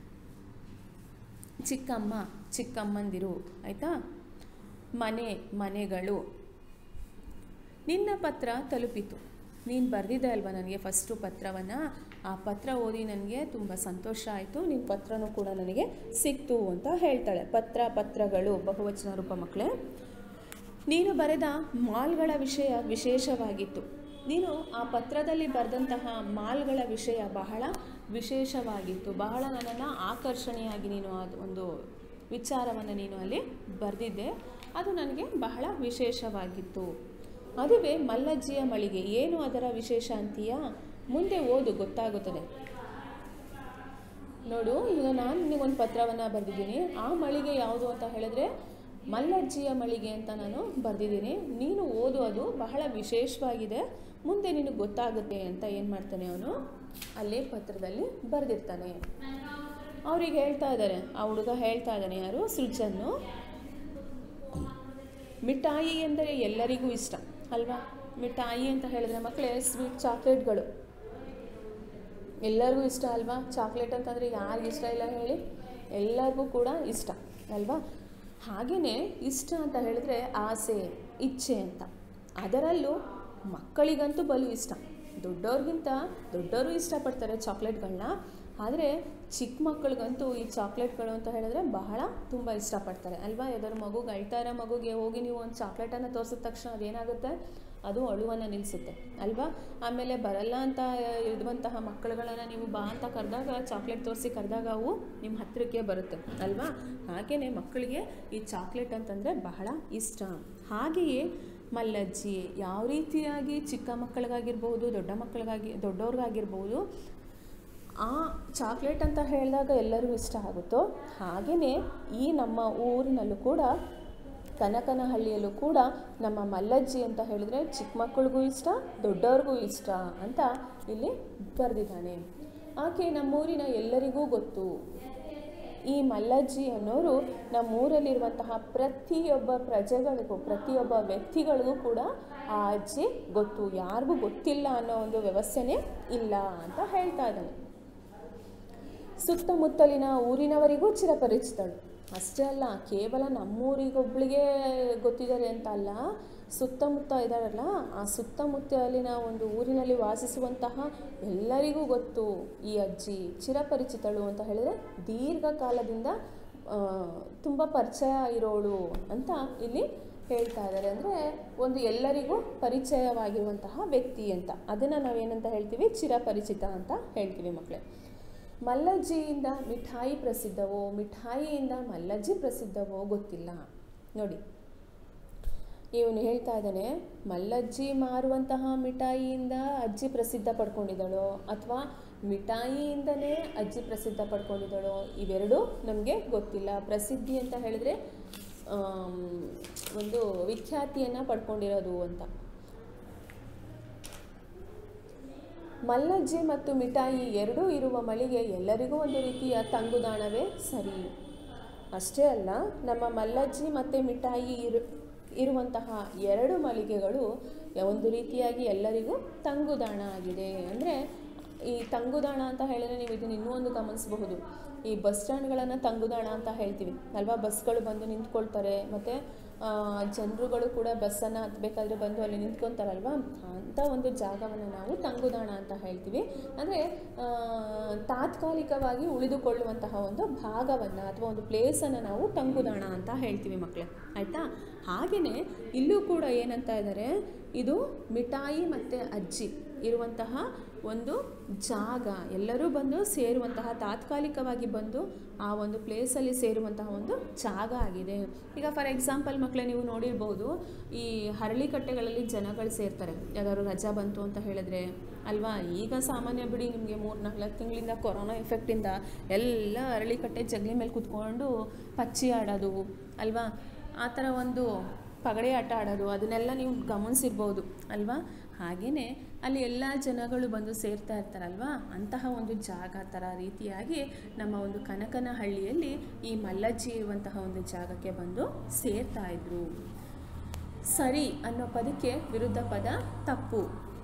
ಚಿಕ್ಕಮ್ಮ ಚಿಕ್ಕಮ್ಮಂದಿರು ಆಯಿತಾ ಮನೆ ಮನೆಗಳು ನಿನ್ನ ಪತ್ರ ತಲುಪಿತು ನೀನು ಬರೆದಿದ್ದೆ ಅಲ್ವಾ ನನಗೆ ಫಸ್ಟು ಪತ್ರವನ್ನು ಆ ಪತ್ರ ಓದಿ ನನಗೆ ತುಂಬ ಸಂತೋಷ ಆಯಿತು ನಿನ್ನ ಪತ್ರನೂ ಕೂಡ ನನಗೆ ಸಿಕ್ತು ಅಂತ ಹೇಳ್ತಾಳೆ ಪತ್ರ ಪತ್ರಗಳು ಬಹುವಚನ ರೂಪ ಮಕ್ಕಳೇ ನೀನು ಬರೆದ ಮಾಲ್ಗಳ ವಿಷಯ ವಿಶೇಷವಾಗಿತ್ತು ನೀನು ಆ ಪತ್ರದಲ್ಲಿ ಬರೆದಂತಹ ಮಾಲ್ಗಳ ವಿಷಯ ಬಹಳ ವಿಶೇಷವಾಗಿತ್ತು ಬಹಳ ನನ್ನನ್ನು ಆಕರ್ಷಣೆಯಾಗಿ ನೀನು ಅದು ಒಂದು ವಿಚಾರವನ್ನು ನೀನು ಅಲ್ಲಿ ಬರೆದಿದ್ದೆ ಅದು ನನಗೆ ಬಹಳ ವಿಶೇಷವಾಗಿತ್ತು ಅದುವೇ ಮಲ್ಲಜ್ಜಿಯ ಮಳಿಗೆ ಏನು ಅದರ ವಿಶೇಷ ಅಂತೀಯಾ ಮುಂದೆ ಓದು ಗೊತ್ತಾಗುತ್ತದೆ ನೋಡು ಈಗ ನಾನು ನಿನಗೊಂದು ಪತ್ರವನ್ನು ಬರೆದಿದ್ದೀನಿ ಆ ಮಳಿಗೆ ಯಾವುದು ಅಂತ ಹೇಳಿದ್ರೆ ಮಲ್ಲಜ್ಜಿಯ ಮಳಿಗೆ ಅಂತ ನಾನು ಬರೆದಿದ್ದೀನಿ ನೀನು ಓದು ಅದು ಬಹಳ ವಿಶೇಷವಾಗಿದೆ ಮುಂದೆ ನಿನಗೆ ಗೊತ್ತಾಗುತ್ತೆ ಅಂತ ಏನು ಮಾಡ್ತಾನೆ ಅವನು ಅಲ್ಲೇ ಪತ್ರದಲ್ಲಿ ಬರೆದಿರ್ತಾನೆ ಅವ್ರಿಗೆ ಹೇಳ್ತಾ ಇದ್ದಾರೆ ಆ ಹುಡುಗ ಹೇಳ್ತಾ ಇದ್ದಾನೆ ಯಾರು ಸೃಜನ್ನು ಮಿಠಾಯಿ ಎಂದರೆ ಎಲ್ಲರಿಗೂ ಇಷ್ಟ ಅಲ್ವಾ ಮಿಠಾಯಿ ಅಂತ ಹೇಳಿದ್ರೆ ಮಕ್ಕಳೇ ಸ್ವೀಟ್ ಚಾಕ್ಲೇಟ್ಗಳು ಎಲ್ಲರಿಗೂ ಇಷ್ಟ ಅಲ್ವಾ ಚಾಕ್ಲೇಟ್ ಅಂತಂದರೆ ಯಾರಿಗೆ ಇಷ್ಟ ಇಲ್ಲ ಹೇಳಿ ಎಲ್ಲರಿಗೂ ಕೂಡ ಇಷ್ಟ ಅಲ್ವಾ ಹಾಗೆಯೇ ಇಷ್ಟ ಅಂತ ಹೇಳಿದ್ರೆ ಆಸೆ ಇಚ್ಛೆ ಅಂತ ಅದರಲ್ಲೂ ಮಕ್ಕಳಿಗಂತೂ ಬಲು ಇಷ್ಟ ದೊಡ್ಡವ್ರಿಗಿಂತ ದೊಡ್ಡವರು ಇಷ್ಟಪಡ್ತಾರೆ ಚಾಕ್ಲೇಟ್ಗಳನ್ನ ಆದರೆ ಚಿಕ್ಕ ಮಕ್ಕಳಿಗಂತೂ ಈ ಚಾಕ್ಲೇಟ್ಗಳು ಅಂತ ಹೇಳಿದ್ರೆ ಬಹಳ ತುಂಬ ಇಷ್ಟಪಡ್ತಾರೆ ಅಲ್ವಾ ಯಾವ್ದಾದ್ರು ಮಗುಗೆ ಅಳ್ತಾ ಇರೋ ಮಗುಗೆ ಹೋಗಿ ನೀವು ಒಂದು ಚಾಕ್ಲೇಟನ್ನು ತೋರಿಸಿದ ತಕ್ಷಣ ಅದೇನಾಗುತ್ತೆ ಅದು ಅಳುವನ್ನು ನಿಲ್ಲಿಸುತ್ತೆ ಅಲ್ವಾ ಆಮೇಲೆ ಬರಲ್ಲ ಅಂತ ಇರುವಂತಹ ಮಕ್ಕಳುಗಳನ್ನು ನೀವು ಬಾ ಅಂತ ಕರೆದಾಗ ಚಾಕ್ಲೇಟ್ ತೋರಿಸಿ ಕರೆದಾಗ ಅವು ನಿಮ್ಮ ಹತ್ತಿರಕ್ಕೆ ಬರುತ್ತೆ ಅಲ್ವಾ ಹಾಗೆಯೇ ಮಕ್ಕಳಿಗೆ ಈ ಚಾಕ್ಲೇಟ್ ಅಂತಂದರೆ ಬಹಳ ಇಷ್ಟ ಹಾಗೆಯೇ ಮಲ್ಲಜ್ಜಿ ಯಾವ ರೀತಿಯಾಗಿ ಚಿಕ್ಕ ಮಕ್ಕಳಿಗಾಗಿರ್ಬೋದು ದೊಡ್ಡ ಮಕ್ಕಳಿಗಾಗಿ ದೊಡ್ಡವ್ರಿಗಾಗಿರ್ಬೋದು ಆ ಚಾಕ್ಲೇಟ್ ಅಂತ ಹೇಳಿದಾಗ ಎಲ್ಲರಿಗೂ ಇಷ್ಟ ಆಗುತ್ತೋ ಹಾಗೆಯೇ ಈ ನಮ್ಮ ಊರಿನಲ್ಲೂ ಕೂಡ ಕನಕನಹಳ್ಳಿಯಲ್ಲೂ ಕೂಡ ನಮ್ಮ ಮಲ್ಲಜ್ಜಿ ಅಂತ ಹೇಳಿದ್ರೆ ಚಿಕ್ಕ ಮಕ್ಕಳಿಗೂ ಇಷ್ಟ ದೊಡ್ಡವ್ರಿಗೂ ಇಷ್ಟ ಅಂತ ಇಲ್ಲಿ ಬರೆದಿದ್ದಾನೆ ಆಕೆ ನಮ್ಮೂರಿನ ಎಲ್ಲರಿಗೂ ಗೊತ್ತು ಈ ಮಲ್ಲಜ್ಜಿ ಅನ್ನೋರು ನಮ್ಮೂರಲ್ಲಿರುವಂತಹ ಪ್ರತಿಯೊಬ್ಬ ಪ್ರಜೆಗಳಿಗೂ ಪ್ರತಿಯೊಬ್ಬ ವ್ಯಕ್ತಿಗಳಿಗೂ ಕೂಡ ಆ ಅಜ್ಜಿ ಗೊತ್ತು ಯಾರಿಗೂ ಗೊತ್ತಿಲ್ಲ ಅನ್ನೋ ಒಂದು ವ್ಯವಸ್ಥೆನೇ ಇಲ್ಲ ಅಂತ ಹೇಳ್ತಾ ಇದ್ದಾನೆ ಸುತ್ತಮುತ್ತಲಿನ ಊರಿನವರಿಗೂ ಚಿರಪರಿಚಿತಳು ಅಷ್ಟೇ ಅಲ್ಲ ಕೇವಲ ನಮ್ಮೂರಿಗೊಬ್ಳಿಗೆ ಗೊತ್ತಿದ್ದಾರೆ ಅಂತ ಅಲ್ಲ ಸುತ್ತಮುತ್ತ ಇದ್ದಾರಲ್ಲ ಆ ಸುತ್ತಮುತ್ತಲಿನ ಒಂದು ಊರಿನಲ್ಲಿ ವಾಸಿಸುವಂತಹ ಎಲ್ಲರಿಗೂ ಗೊತ್ತು ಈ ಅಜ್ಜಿ ಚಿರಪರಿಚಿತಳು ಅಂತ ಹೇಳಿದರೆ ದೀರ್ಘಕಾಲದಿಂದ ತುಂಬ ಪರಿಚಯ ಇರೋಳು ಅಂತ ಇಲ್ಲಿ ಹೇಳ್ತಾ ಇದ್ದಾರೆ ಅಂದರೆ ಒಂದು ಎಲ್ಲರಿಗೂ ಪರಿಚಯವಾಗಿರುವಂತಹ ವ್ಯಕ್ತಿ ಅಂತ ಅದನ್ನು ನಾವೇನಂತ ಹೇಳ್ತೀವಿ ಚಿರಪರಿಚಿತ ಅಂತ ಹೇಳ್ತೀವಿ ಮಕ್ಕಳೇ ಮಲ್ಲಜ್ಜಿಯಿಂದ ಮಿಠಾಯಿ ಪ್ರಸಿದ್ಧವೋ ಮಿಠಾಯಿಯಿಂದ ಮಲ್ಲಜ್ಜಿ ಪ್ರಸಿದ್ಧವೋ ಗೊತ್ತಿಲ್ಲ ನೋಡಿ ಇವನು ಹೇಳ್ತಾ ಇದ್ದಾನೆ ಮಲ್ಲಜ್ಜಿ ಮಾರುವಂತಹ ಮಿಠಾಯಿಯಿಂದ ಅಜ್ಜಿ ಪ್ರಸಿದ್ಧ ಪಡ್ಕೊಂಡಿದ್ದಾಳೋ ಅಥವಾ ಮಿಠಾಯಿಯಿಂದನೇ ಅಜ್ಜಿ ಪ್ರಸಿದ್ಧ ಪಡ್ಕೊಂಡಿದ್ದಾಳೋ ಇವೆರಡೂ ನಮಗೆ ಗೊತ್ತಿಲ್ಲ ಪ್ರಸಿದ್ಧಿ ಅಂತ ಹೇಳಿದ್ರೆ ಆಮ್, ಒಂದು ವಿಖ್ಯಾತಿಯನ್ನು ಪಡ್ಕೊಂಡಿರೋದು ಅಂತ ಮಲ್ಲಜ್ಜಿ ಮತ್ತು ಮಿಠಾಯಿ ಎರಡೂ ಇರುವ ಮಳಿಗೆ ಎಲ್ಲರಿಗೂ ಒಂದು ರೀತಿಯ ತಂಗುದಾಣವೇ ಸರಿ ಅಷ್ಟೇ ಅಲ್ಲ ನಮ್ಮ ಮಲ್ಲಜ್ಜಿ ಮತ್ತು ಮಿಠಾಯಿ ಇರು ಇರುವಂತಹ ಎರಡು ಮಳಿಗೆಗಳು ಒಂದು ರೀತಿಯಾಗಿ ಎಲ್ಲರಿಗೂ ತಂಗುದಾಣ ಆಗಿದೆ ಅಂದರೆ ಈ ತಂಗುದಾಣ ಅಂತ ಹೇಳಿದ್ರೆ ನೀವು ಇದನ್ನು ಇನ್ನೂ ಒಂದು ಗಮನಿಸಬಹುದು ಈ ಬಸ್ ಸ್ಟ್ಯಾಂಡ್ಗಳನ್ನು ತಂಗುದಾಣ ಅಂತ ಹೇಳ್ತೀವಿ ಅಲ್ವಾ ಬಸ್ಗಳು ಬಂದು ನಿಂತ್ಕೊಳ್ತಾರೆ ಮತ್ತು ಜನರುಗಳು ಕೂಡ ಬಸ್ಸನ್ನು ಹತ್ಬೇಕಾದ್ರೆ ಬಂದು ಅಲ್ಲಿ ನಿಂತ್ಕೊತಾರಲ್ವಾ ಅಂಥ ಒಂದು ಜಾಗವನ್ನು ನಾವು ತಂಗುದಾಣ ಅಂತ ಹೇಳ್ತೀವಿ ಅಂದರೆ ತಾತ್ಕಾಲಿಕವಾಗಿ ಉಳಿದುಕೊಳ್ಳುವಂತಹ ಒಂದು ಭಾಗವನ್ನು ಅಥವಾ ಒಂದು ಪ್ಲೇಸನ್ನು ನಾವು ತಂಗುದಾಣ ಅಂತ ಹೇಳ್ತೀವಿ ಮಕ್ಕಳೇ ಆಯಿತಾ ಹಾಗೆಯೇ ಇಲ್ಲೂ ಕೂಡ ಏನಂತ ಇದ್ದಾರೆ ಇದು ಮಿಠಾಯಿ ಮತ್ತು ಅಜ್ಜಿ ಇರುವಂತಹ ಒಂದು ಜಾಗ ಎಲ್ಲರೂ ಬಂದು ಸೇರುವಂತಹ ತಾತ್ಕಾಲಿಕವಾಗಿ ಬಂದು ಆ ಒಂದು ಪ್ಲೇಸಲ್ಲಿ ಸೇರುವಂತಹ ಒಂದು ಜಾಗ ಆಗಿದೆ ಈಗ ಫಾರ್ ಎಕ್ಸಾಂಪಲ್ ಮಕ್ಕಳೇ ನೀವು ನೋಡಿರ್ಬೋದು ಈ ಹರಳಿಕಟ್ಟೆಗಳಲ್ಲಿ ಜನಗಳು ಸೇರ್ತಾರೆ ಯಾವ್ದಾದ್ರು ರಜಾ ಬಂತು ಅಂತ ಹೇಳಿದ್ರೆ ಅಲ್ವಾ ಈಗ ಸಾಮಾನ್ಯ ಬಿಡಿ ನಿಮಗೆ ಮೂರು ನಾಲ್ಕು ತಿಂಗಳಿಂದ ಕೊರೋನಾ ಎಫೆಕ್ಟಿಂದ ಎಲ್ಲ ಅರಳಿಕಟ್ಟೆ ಜಗಲಿ ಮೇಲೆ ಕುತ್ಕೊಂಡು ಪಚ್ಚಿ ಆಡೋದು ಅಲ್ವಾ ಆ ಥರ ಒಂದು ಪಗಡೆ ಆಟ ಆಡೋದು ಅದನ್ನೆಲ್ಲ ನೀವು ಗಮನಿಸಿರ್ಬೋದು ಅಲ್ವಾ ಹಾಗೆಯೇ ಅಲ್ಲಿ ಎಲ್ಲ ಜನಗಳು ಬಂದು ಸೇರ್ತಾ ಇರ್ತಾರಲ್ವಾ ಅಂತಹ ಒಂದು ಜಾಗ ಥರ ರೀತಿಯಾಗಿ ನಮ್ಮ ಒಂದು ಕನಕನಹಳ್ಳಿಯಲ್ಲಿ ಈ ಮಲ್ಲಜ್ಜಿ ಇರುವಂತಹ ಒಂದು ಜಾಗಕ್ಕೆ ಬಂದು ಸೇರ್ತಾ ಇದ್ರು ಸರಿ ಅನ್ನೋ ಪದಕ್ಕೆ ವಿರುದ್ಧ ಪದ ತಪ್ಪು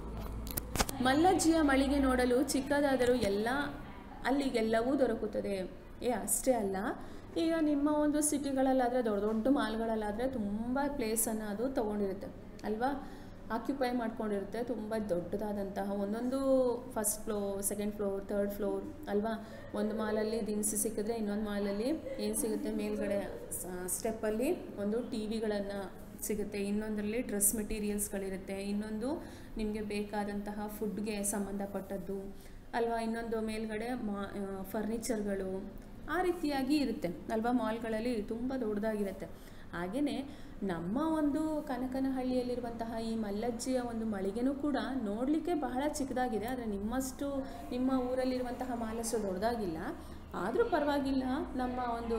ಮಲ್ಲಜ್ಜಿಯ ಮಳಿಗೆ ನೋಡಲು ಚಿಕ್ಕದಾದರೂ ಎಲ್ಲ ಅಲ್ಲಿಗೆಲ್ಲವೂ ದೊರಕುತ್ತದೆ ಏ ಅಷ್ಟೇ ಅಲ್ಲ ಈಗ ನಿಮ್ಮ ಒಂದು ಸಿಟಿಗಳಲ್ಲಾದರೆ ದೊಡ್ಡ ದೊಡ್ಡ ಮಾಲ್ಗಳಲ್ಲಾದರೆ ತುಂಬ ಪ್ಲೇಸನ್ನು ಅದು ತೊಗೊಂಡಿರುತ್ತೆ ಅಲ್ವಾ ಆಕ್ಯುಪೈ ಮಾಡ್ಕೊಂಡಿರುತ್ತೆ ತುಂಬ ದೊಡ್ಡದಾದಂತಹ ಒಂದೊಂದು first floor second floor third floor ಅಲ್ವಾ ಒಂದು ಮಾಲಲ್ಲಿ ದಿನಸಿ ಸಿಕ್ಕಿದ್ರೆ ಇನ್ನೊಂದು ಮಾಲಲ್ಲಿ ಏನು ಸಿಗುತ್ತೆ ಮೇಲ್ಗಡೆ ಸ್ಟೆಪ್ಪಲ್ಲಿ ಒಂದು ಟಿ ವಿಗಳನ್ನು ಸಿಗುತ್ತೆ ಇನ್ನೊಂದರಲ್ಲಿ ಡ್ರೆಸ್ ಮೆಟೀರಿಯಲ್ಸ್ಗಳಿರುತ್ತೆ ಇನ್ನೊಂದು ನಿಮಗೆ ಬೇಕಾದಂತಹ ಫುಡ್ಗೆ ಸಂಬಂಧಪಟ್ಟದ್ದು ಅಲ್ವಾ ಇನ್ನೊಂದು ಮೇಲ್ಗಡೆ ಮಾ ಫರ್ನಿಚರ್ಗಳು ಆ ರೀತಿಯಾಗಿ ಇರುತ್ತೆ ಅಲ್ವಾ ಮಾಲ್ಗಳಲ್ಲಿ ತುಂಬ ದೊಡ್ಡದಾಗಿರುತ್ತೆ ಹಾಗೆಯೇ ನಮ್ಮ ಒಂದು ಕನಕನಹಳ್ಳಿಯಲ್ಲಿರುವಂತಹ ಈ ಮಲ್ಲಜ್ಜಿಯ ಒಂದು ಮಳಿಗೆನೂ ಕೂಡ ನೋಡಲಿಕ್ಕೆ ಬಹಳ ಚಿಕ್ಕದಾಗಿದೆ ಆದರೆ ನಿಮ್ಮಷ್ಟು ನಿಮ್ಮ ಊರಲ್ಲಿರುವಂತಹ ಮಾಲಷ್ಟು ದೊಡ್ಡದಾಗಿಲ್ಲ ಆದರೂ ಪರವಾಗಿಲ್ಲ ನಮ್ಮ ಒಂದು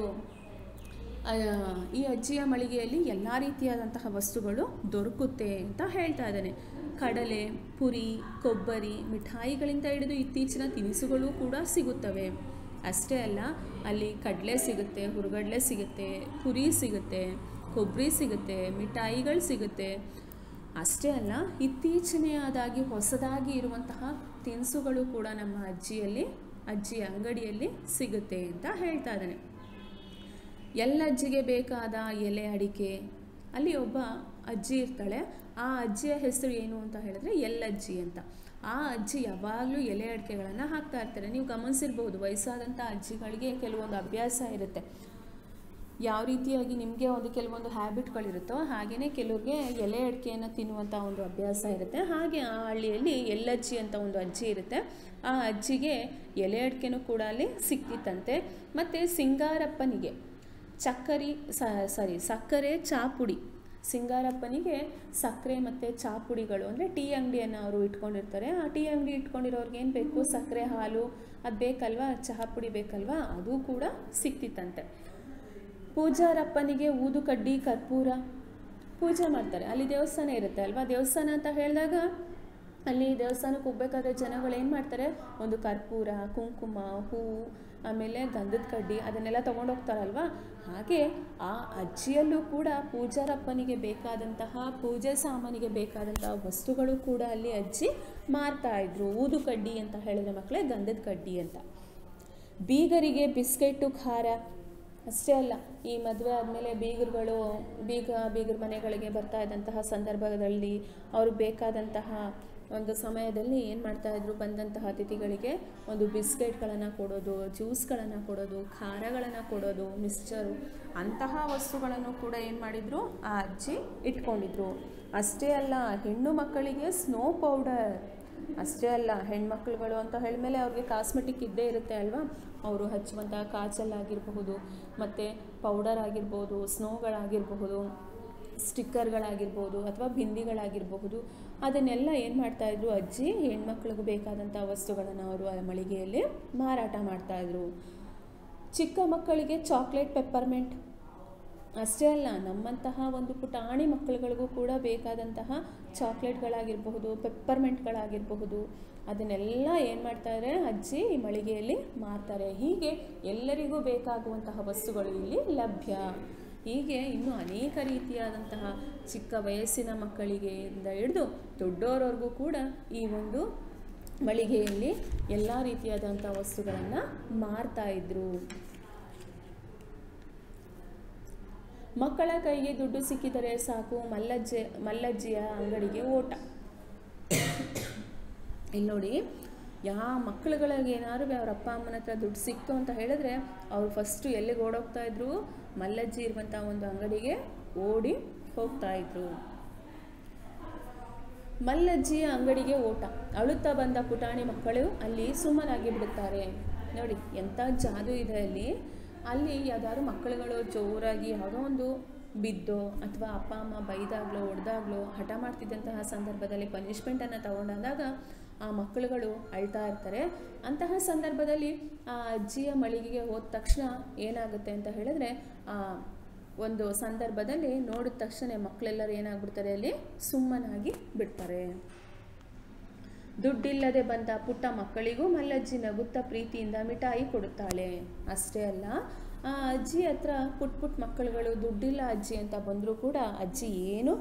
ಆ, ಈ ಅಜ್ಜಿಯ ಮಳಿಗೆಯಲ್ಲಿ ಎಲ್ಲ ರೀತಿಯಾದಂತಹ ವಸ್ತುಗಳು ದೊರಕುತ್ತೆ ಅಂತ ಹೇಳ್ತಾ ಇದ್ದಾನೆ ಕಡಲೆ ಪುರಿ ಕೊಬ್ಬರಿ ಮಿಠಾಯಿಗಳಿಂದ ಹಿಡಿದು ಇತ್ತೀಚಿನ ತಿನಿಸುಗಳು ಕೂಡ ಸಿಗುತ್ತವೆ ಅಷ್ಟೇ ಅಲ್ಲ ಅಲ್ಲಿ ಕಡಲೆ ಸಿಗುತ್ತೆ ಹುರುಗಡಲೆ ಸಿಗುತ್ತೆ ಪುರಿ ಸಿಗುತ್ತೆ ಕೊಬ್ಬರಿ ಸಿಗುತ್ತೆ ಮಿಠಾಯಿಗಳು ಸಿಗುತ್ತೆ ಅಷ್ಟೇ ಅಲ್ಲ ಇತ್ತೀಚಿನೆಯದಾಗಿ ಹೊಸದಾಗಿ ಇರುವಂತಹ ತಿನಿಸುಗಳು ಕೂಡ ನಮ್ಮ ಅಜ್ಜಿಯಲ್ಲಿ ಅಜ್ಜಿಯ ಅಂಗಡಿಯಲ್ಲಿ ಸಿಗುತ್ತೆ ಅಂತ ಹೇಳ್ತಾ ಇದ್ದಾನೆ ಎಲ್ಲಜ್ಜಿಗೆ ಬೇಕಾದ ಎಲೆ ಅಡಿಕೆ ಅಲ್ಲಿ ಒಬ್ಬ ಅಜ್ಜಿ ಇರ್ತಾಳೆ ಆ ಅಜ್ಜಿಯ ಹೆಸರು ಏನು ಅಂತ ಹೇಳಿದ್ರೆ ಎಲ್ಲಜ್ಜಿ ಅಂತ ಆ ಅಜ್ಜಿ ಯಾವಾಗಲೂ ಎಲೆ ಅಡಿಕೆಗಳನ್ನು ಹಾಕ್ತಾ ಇರ್ತಾರೆ ನೀವು ಗಮನಿಸಿರ್ಬೋದು ವಯಸ್ಸಾದಂಥ ಅಜ್ಜಿಗಳಿಗೆ ಕೆಲವೊಂದು ಅಭ್ಯಾಸ ಇರುತ್ತೆ ಯಾವ ರೀತಿಯಾಗಿ ನಿಮಗೆ ಒಂದು ಕೆಲವೊಂದು ಹ್ಯಾಬಿಟ್ಗಳಿರುತ್ತೋ ಹಾಗೆಯೇ ಕೆಲವ್ರಿಗೆ ಎಲೆ ಅಡಿಕೆಯನ್ನು ತಿನ್ನುವಂಥ ಒಂದು ಅಭ್ಯಾಸ ಇರುತ್ತೆ ಹಾಗೆ ಆ ಹಳ್ಳಿಯಲ್ಲಿ ಎಲ್ಲಜ್ಜಿ ಅಂತ ಒಂದು ಅಜ್ಜಿ ಇರುತ್ತೆ ಆ ಅಜ್ಜಿಗೆ ಎಲೆ ಅಡಿಕೆನೂ ಕೂಡ ಅಲ್ಲಿ ಸಿಕ್ತಿತ್ತಂತೆ ಮತ್ತು ಸಿಂಗಾರಪ್ಪನಿಗೆ ಚಕ್ಕರಿ ಸಾರಿ ಸಕ್ಕರೆ ಚಾಪುಡಿ ಸಿಂಗಾರಪ್ಪನಿಗೆ ಸಕ್ಕರೆ ಮತ್ತು ಚಾಪುಡಿಗಳು ಅಂದರೆ ಟೀ ಅಂಗಡಿಯನ್ನು ಅವರು ಇಟ್ಕೊಂಡಿರ್ತಾರೆ ಆ ಟೀ ಅಂಗಡಿ ಇಟ್ಕೊಂಡಿರೋರ್ಗೆ ಏನು ಬೇಕು ಸಕ್ಕರೆ ಹಾಲು ಅದು ಬೇಕಲ್ವಾ ಚಹಾ ಪುಡಿ ಬೇಕಲ್ವಾ ಅದು ಕೂಡ ಸಿಕ್ತಿತ್ತಂತೆ ಪೂಜಾರಪ್ಪನಿಗೆ ಊದು ಕಡ್ಡಿ ಕರ್ಪೂರ ಪೂಜೆ ಮಾಡ್ತಾರೆ ಅಲ್ಲಿ ದೇವಸ್ಥಾನ ಇರುತ್ತೆ ಅಲ್ವಾ ದೇವಸ್ಥಾನ ಅಂತ ಹೇಳಿದಾಗ ಅಲ್ಲಿ ದೇವಸ್ಥಾನಕ್ಕೆ ಹೋಗ್ಬೇಕಾದ್ರೆ ಜನಗಳು ಏನು ಮಾಡ್ತಾರೆ ಒಂದು ಕರ್ಪೂರ ಕುಂಕುಮ ಹೂವು ಆಮೇಲೆ ಗಂಧದ ಕಡ್ಡಿ ಅದನ್ನೆಲ್ಲ ತೊಗೊಂಡು ಹೋಗ್ತಾರಲ್ವಾ ಹಾಗೆ ಆ ಅಜ್ಜಿಯಲ್ಲೂ ಕೂಡ ಪೂಜಾರಪ್ಪನಿಗೆ ಬೇಕಾದಂತಹ ಪೂಜೆ ಸಾಮಾನಿಗೆ ಬೇಕಾದಂತಹ ವಸ್ತುಗಳು ಕೂಡ ಅಲ್ಲಿ ಅಜ್ಜಿ ಮಾರ್ತಾ ಇದ್ರು ಊದು ಕಡ್ಡಿ ಅಂತ ಹೇಳಿದ್ರೆ ಮಕ್ಕಳೇ ಗಂಧದ ಕಡ್ಡಿ ಅಂತ ಬೀಗರಿಗೆ ಬಿಸ್ಕೆಟ್ಟು ಖಾರ ಅಷ್ಟೇ ಅಲ್ಲ ಈ ಮದುವೆ ಆದಮೇಲೆ ಬೀಗರುಗಳು ಬೀಗ ಬೀಗರ ಮನೆಗಳಿಗೆ ಬರ್ತಾ ಇದ್ದಂತಹ ಸಂದರ್ಭದಲ್ಲಿ ಅವ್ರಿಗೆ ಬೇಕಾದಂತಹ ಒಂದು ಸಮಯದಲ್ಲಿ ಏನು ಮಾಡ್ತಾಯಿದ್ರು ಬಂದಂತಹ ಅತಿಥಿಗಳಿಗೆ ಒಂದು ಬಿಸ್ಕೆಟ್ಗಳನ್ನು ಕೊಡೋದು ಜ್ಯೂಸ್ಗಳನ್ನು ಕೊಡೋದು ಖಾರಗಳನ್ನು ಕೊಡೋದು ಮಿಕ್ಸ್ಚರು ಅಂತಹ ವಸ್ತುಗಳನ್ನು ಕೂಡ ಏನು ಮಾಡಿದರು ಆ ಅಜ್ಜಿ ಇಟ್ಕೊಂಡಿದ್ರು ಅಷ್ಟೇ ಅಲ್ಲ ಹೆಣ್ಣು ಮಕ್ಕಳಿಗೆ ಸ್ನೋ ಪೌಡರ್ ಅಷ್ಟೇ ಅಲ್ಲ ಹೆಣ್ಮಕ್ಳುಗಳು ಅಂತ ಹೇಳಿದ್ಮೇಲೆ ಅವ್ರಿಗೆ ಕಾಸ್ಮೆಟಿಕ್ ಇದ್ದೇ ಇರುತ್ತೆ ಅಲ್ವಾ ಅವರು ಹಚ್ಚುವಂಥ ಕಾಜಲ್ಲಾಗಿರಬಹುದು ಮತ್ತು ಪೌಡರ್ ಆಗಿರ್ಬೋದು ಸ್ನೋಗಳಾಗಿರಬಹುದು ಸ್ಟಿಕ್ಕರ್ಗಳಾಗಿರ್ಬೋದು ಅಥವಾ ಬಿಂದಿಗಳಾಗಿರಬಹುದು ಅದನ್ನೆಲ್ಲ ಏನು ಮಾಡ್ತಾಯಿದ್ರು ಅಜ್ಜಿ ಹೆಣ್ಮಕ್ಳಿಗೆ ಬೇಕಾದಂಥ ವಸ್ತುಗಳನ್ನು ಅವರು ಆ ಮಳಿಗೆಯಲ್ಲಿ ಮಾರಾಟ ಮಾಡ್ತಾಯಿದ್ರು ಚಿಕ್ಕ ಮಕ್ಕಳಿಗೆ ಚಾಕ್ಲೇಟ್ ಪೆಪ್ಪರ್ಮೆಂಟ್ ಅಷ್ಟೇ ಅಲ್ಲ ನಮ್ಮಂತಹ ಒಂದು ಪುಟಾಣಿ ಮಕ್ಕಳುಗಳಿಗೂ ಕೂಡ ಬೇಕಾದಂತಹ ಚಾಕ್ಲೇಟ್ಗಳಾಗಿರಬಹುದು ಪೆಪ್ಪರ್ಮೆಂಟ್ಗಳಾಗಿರಬಹುದು ಅದನ್ನೆಲ್ಲ ಏನು ಮಾಡ್ತಾರೆ ಅಜ್ಜಿ ಈ ಮಳಿಗೆಯಲ್ಲಿ ಮಾರ್ತಾರೆ ಹೀಗೆ ಎಲ್ಲರಿಗೂ ಬೇಕಾಗುವಂತಹ ವಸ್ತುಗಳು ಇಲ್ಲಿ ಲಭ್ಯ ಹೀಗೆ ಇನ್ನೂ ಅನೇಕ ರೀತಿಯಾದಂತಹ ಚಿಕ್ಕ ವಯಸ್ಸಿನ ಮಕ್ಕಳಿಗೆ ಇಂದ ಹಿಡಿದು ದೊಡ್ಡವರವರೆಗೂ ಕೂಡ ಈ ಒಂದು ಮಳಿಗೆಯಲ್ಲಿ ಎಲ್ಲ ರೀತಿಯಾದಂಥ ವಸ್ತುಗಳನ್ನು ಮಾರ್ತಾ ಇದ್ರು ಮಕ್ಕಳ ಕೈಗೆ ದುಡ್ಡು ಸಿಕ್ಕಿದರೆ ಸಾಕು ಮಲ್ಲಜ್ಜೆ ಮಲ್ಲಜ್ಜಿಯ ಅಂಗಡಿಗೆ ಓಟ ಇಲ್ಲಿ ನೋಡಿ ಯಾವ ಮಕ್ಕಳುಗಳಿಗೆ ಏನಾದ್ರು ಅವ್ರ ಅಪ್ಪ ಅಮ್ಮನ ಹತ್ರ ದುಡ್ಡು ಸಿಕ್ತು ಅಂತ ಹೇಳಿದ್ರೆ ಅವ್ರು ಫಸ್ಟು ಎಲ್ಲಿಗೆ ಓಡೋಗ್ತಾ ಇದ್ರು ಮಲ್ಲಜ್ಜಿ ಇರುವಂಥ ಒಂದು ಅಂಗಡಿಗೆ ಓಡಿ ಹೋಗ್ತಾ ಇದ್ರು ಮಲ್ಲಜ್ಜಿಯ ಅಂಗಡಿಗೆ ಓಟ ಅಳುತ್ತಾ ಬಂದ ಪುಟಾಣಿ ಮಕ್ಕಳು ಅಲ್ಲಿ ಸುಮ್ಮನಾಗಿ ಬಿಡುತ್ತಾರೆ ನೋಡಿ ಎಂಥ ಜಾದು ಇದೆ ಅಲ್ಲಿ ಅಲ್ಲಿ ಯಾವ್ದಾದ್ರು ಮಕ್ಕಳುಗಳು ಜೋರಾಗಿ ಯಾವುದೋ ಒಂದು ಬಿದ್ದೋ ಅಥವಾ ಅಪ್ಪ ಅಮ್ಮ ಬೈದಾಗ್ಲೋ ಹೊಡೆದಾಗ್ಲೋ ಹಠ ಮಾಡ್ತಿದ್ದಂತಹ ಸಂದರ್ಭದಲ್ಲಿ ಪನಿಷ್ಮೆಂಟನ್ನು ತಗೊಂಡಾದಾಗ ಆ ಮಕ್ಕಳುಗಳು ಅಳ್ತಾ ಇರ್ತಾರೆ ಅಂತಹ ಸಂದರ್ಭದಲ್ಲಿ ಆ ಅಜ್ಜಿಯ ಮಳಿಗೆಗೆ ಹೋದ ತಕ್ಷಣ ಏನಾಗುತ್ತೆ ಅಂತ ಹೇಳಿದ್ರೆ ಆ ಒಂದು ಸಂದರ್ಭದಲ್ಲಿ ನೋಡಿದ ತಕ್ಷಣ ಮಕ್ಕಳೆಲ್ಲರೂ ಏನಾಗ್ಬಿಡ್ತಾರೆ ಅಲ್ಲಿ ಸುಮ್ಮನಾಗಿ ಬಿಡ್ತಾರೆ ದುಡ್ಡಿಲ್ಲದೆ ಬಂದ ಪುಟ್ಟ ಮಕ್ಕಳಿಗೂ ಮಲ್ಲಜ್ಜಿ ನಗುತ್ತಾ ಪ್ರೀತಿಯಿಂದ ಮಿಠಾಯಿ ಕೊಡುತ್ತಾಳೆ ಅಷ್ಟೇ ಅಲ್ಲ ಆ ಅಜ್ಜಿ ಹತ್ರ ಪುಟ್ ಪುಟ್ ಮಕ್ಕಳುಗಳು ದುಡ್ಡಿಲ್ಲ ಅಜ್ಜಿ ಅಂತ ಬಂದರೂ ಕೂಡ ಅಜ್ಜಿ ಏನು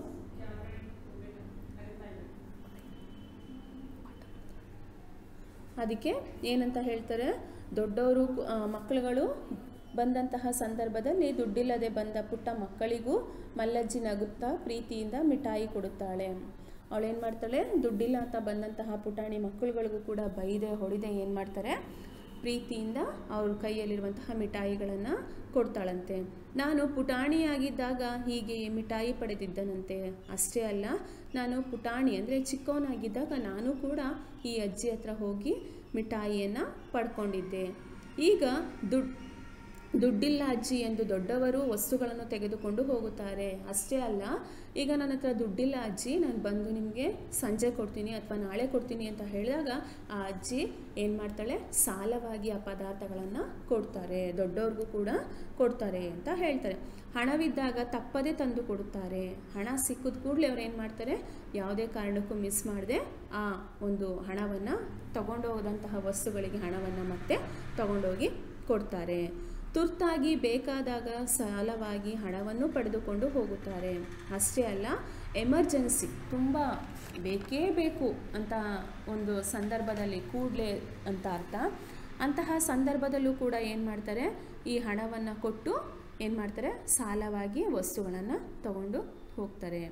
ಅದಕ್ಕೆ ಏನಂತ ಹೇಳ್ತಾರೆ ದೊಡ್ಡವರು ಆ, ಮಕ್ಕಳುಗಳು ಬಂದಂತಹ ಸಂದರ್ಭದಲ್ಲಿ ದುಡ್ಡಿಲ್ಲದೆ ಬಂದ ಪುಟ್ಟ ಮಕ್ಕಳಿಗೂ ಮಲ್ಲಜ್ಜಿ ನಗುತ್ತಾ ಪ್ರೀತಿಯಿಂದ ಮಿಠಾಯಿ ಕೊಡುತ್ತಾಳೆ ಅವಳೇನು ಮಾಡ್ತಾಳೆ ದುಡ್ಡಿಲ್ಲ ಅಂತ ಬಂದಂತಹ ಪುಟಾಣಿ ಮಕ್ಕಳುಗಳಿಗೂ ಕೂಡ ಬೈದೆ ಹೊಡಿದೆ ಏನು ಮಾಡ್ತಾರೆ ಪ್ರೀತಿಯಿಂದ ಅವ್ರ ಕೈಯಲ್ಲಿರುವಂತಹ ಮಿಠಾಯಿಗಳನ್ನು ಕೊಡ್ತಾಳಂತೆ ನಾನು ಪುಟಾಣಿಯಾಗಿದ್ದಾಗ ಹೀಗೆ ಮಿಠಾಯಿ ಪಡೆದಿದ್ದನಂತೆ ಅಷ್ಟೇ ಅಲ್ಲ ನಾನು ಪುಟಾಣಿ ಅಂದರೆ ಚಿಕ್ಕವನಾಗಿದ್ದಾಗ ನಾನು ಕೂಡ ಈ ಅಜ್ಜಿ ಹತ್ರ ಹೋಗಿ ಮಿಠಾಯಿಯನ್ನು ಪಡ್ಕೊಂಡಿದ್ದೆ ಈಗ ದುಡ್ಡು ದುಡ್ಡಿಲ್ಲ ಅಜ್ಜಿ ಎಂದು ದೊಡ್ಡವರು ವಸ್ತುಗಳನ್ನು ತೆಗೆದುಕೊಂಡು ಹೋಗುತ್ತಾರೆ ಅಷ್ಟೇ ಅಲ್ಲ ಈಗ ನನ್ನ ಹತ್ರ ದುಡ್ಡಿಲ್ಲ ಅಜ್ಜಿ ನಾನು ಬಂದು ನಿಮಗೆ ಸಂಜೆ ಕೊಡ್ತೀನಿ ಅಥವಾ ನಾಳೆ ಕೊಡ್ತೀನಿ ಅಂತ ಹೇಳಿದಾಗ ಆ ಅಜ್ಜಿ ಏನು ಮಾಡ್ತಾಳೆ ಸಾಲವಾಗಿ ಆ ಪದಾರ್ಥಗಳನ್ನು ಕೊಡ್ತಾರೆ ದೊಡ್ಡವ್ರಿಗೂ ಕೂಡ ಕೊಡ್ತಾರೆ ಅಂತ ಹೇಳ್ತಾರೆ ಹಣವಿದ್ದಾಗ ತಪ್ಪದೇ ತಂದು ಕೊಡುತ್ತಾರೆ ಹಣ ಸಿಕ್ಕಿದ ಕೂಡಲೇ ಅವ್ರು ಏನು ಮಾಡ್ತಾರೆ ಯಾವುದೇ ಕಾರಣಕ್ಕೂ ಮಿಸ್ ಮಾಡದೆ ಆ ಒಂದು ಹಣವನ್ನು ತಗೊಂಡೋದಂತಹ ವಸ್ತುಗಳಿಗೆ ಹಣವನ್ನು ಮತ್ತೆ ತಗೊಂಡೋಗಿ ಕೊಡ್ತಾರೆ ತುರ್ತಾಗಿ ಬೇಕಾದಾಗ ಸಾಲವಾಗಿ ಹಣವನ್ನು ಪಡೆದುಕೊಂಡು ಹೋಗುತ್ತಾರೆ ಅಷ್ಟೇ ಅಲ್ಲ ಎಮರ್ಜೆನ್ಸಿ ತುಂಬ ಬೇಕೇ ಬೇಕು ಅಂತ ಒಂದು ಸಂದರ್ಭದಲ್ಲಿ ಕೂಡಲೇ ಅಂತ ಅರ್ಥ ಅಂತಹ ಸಂದರ್ಭದಲ್ಲೂ ಕೂಡ ಏನು ಮಾಡ್ತಾರೆ ಈ ಹಣವನ್ನು ಕೊಟ್ಟು ಏನು ಮಾಡ್ತಾರೆ ಸಾಲವಾಗಿ ವಸ್ತುಗಳನ್ನು ತಗೊಂಡು ಹೋಗ್ತಾರೆ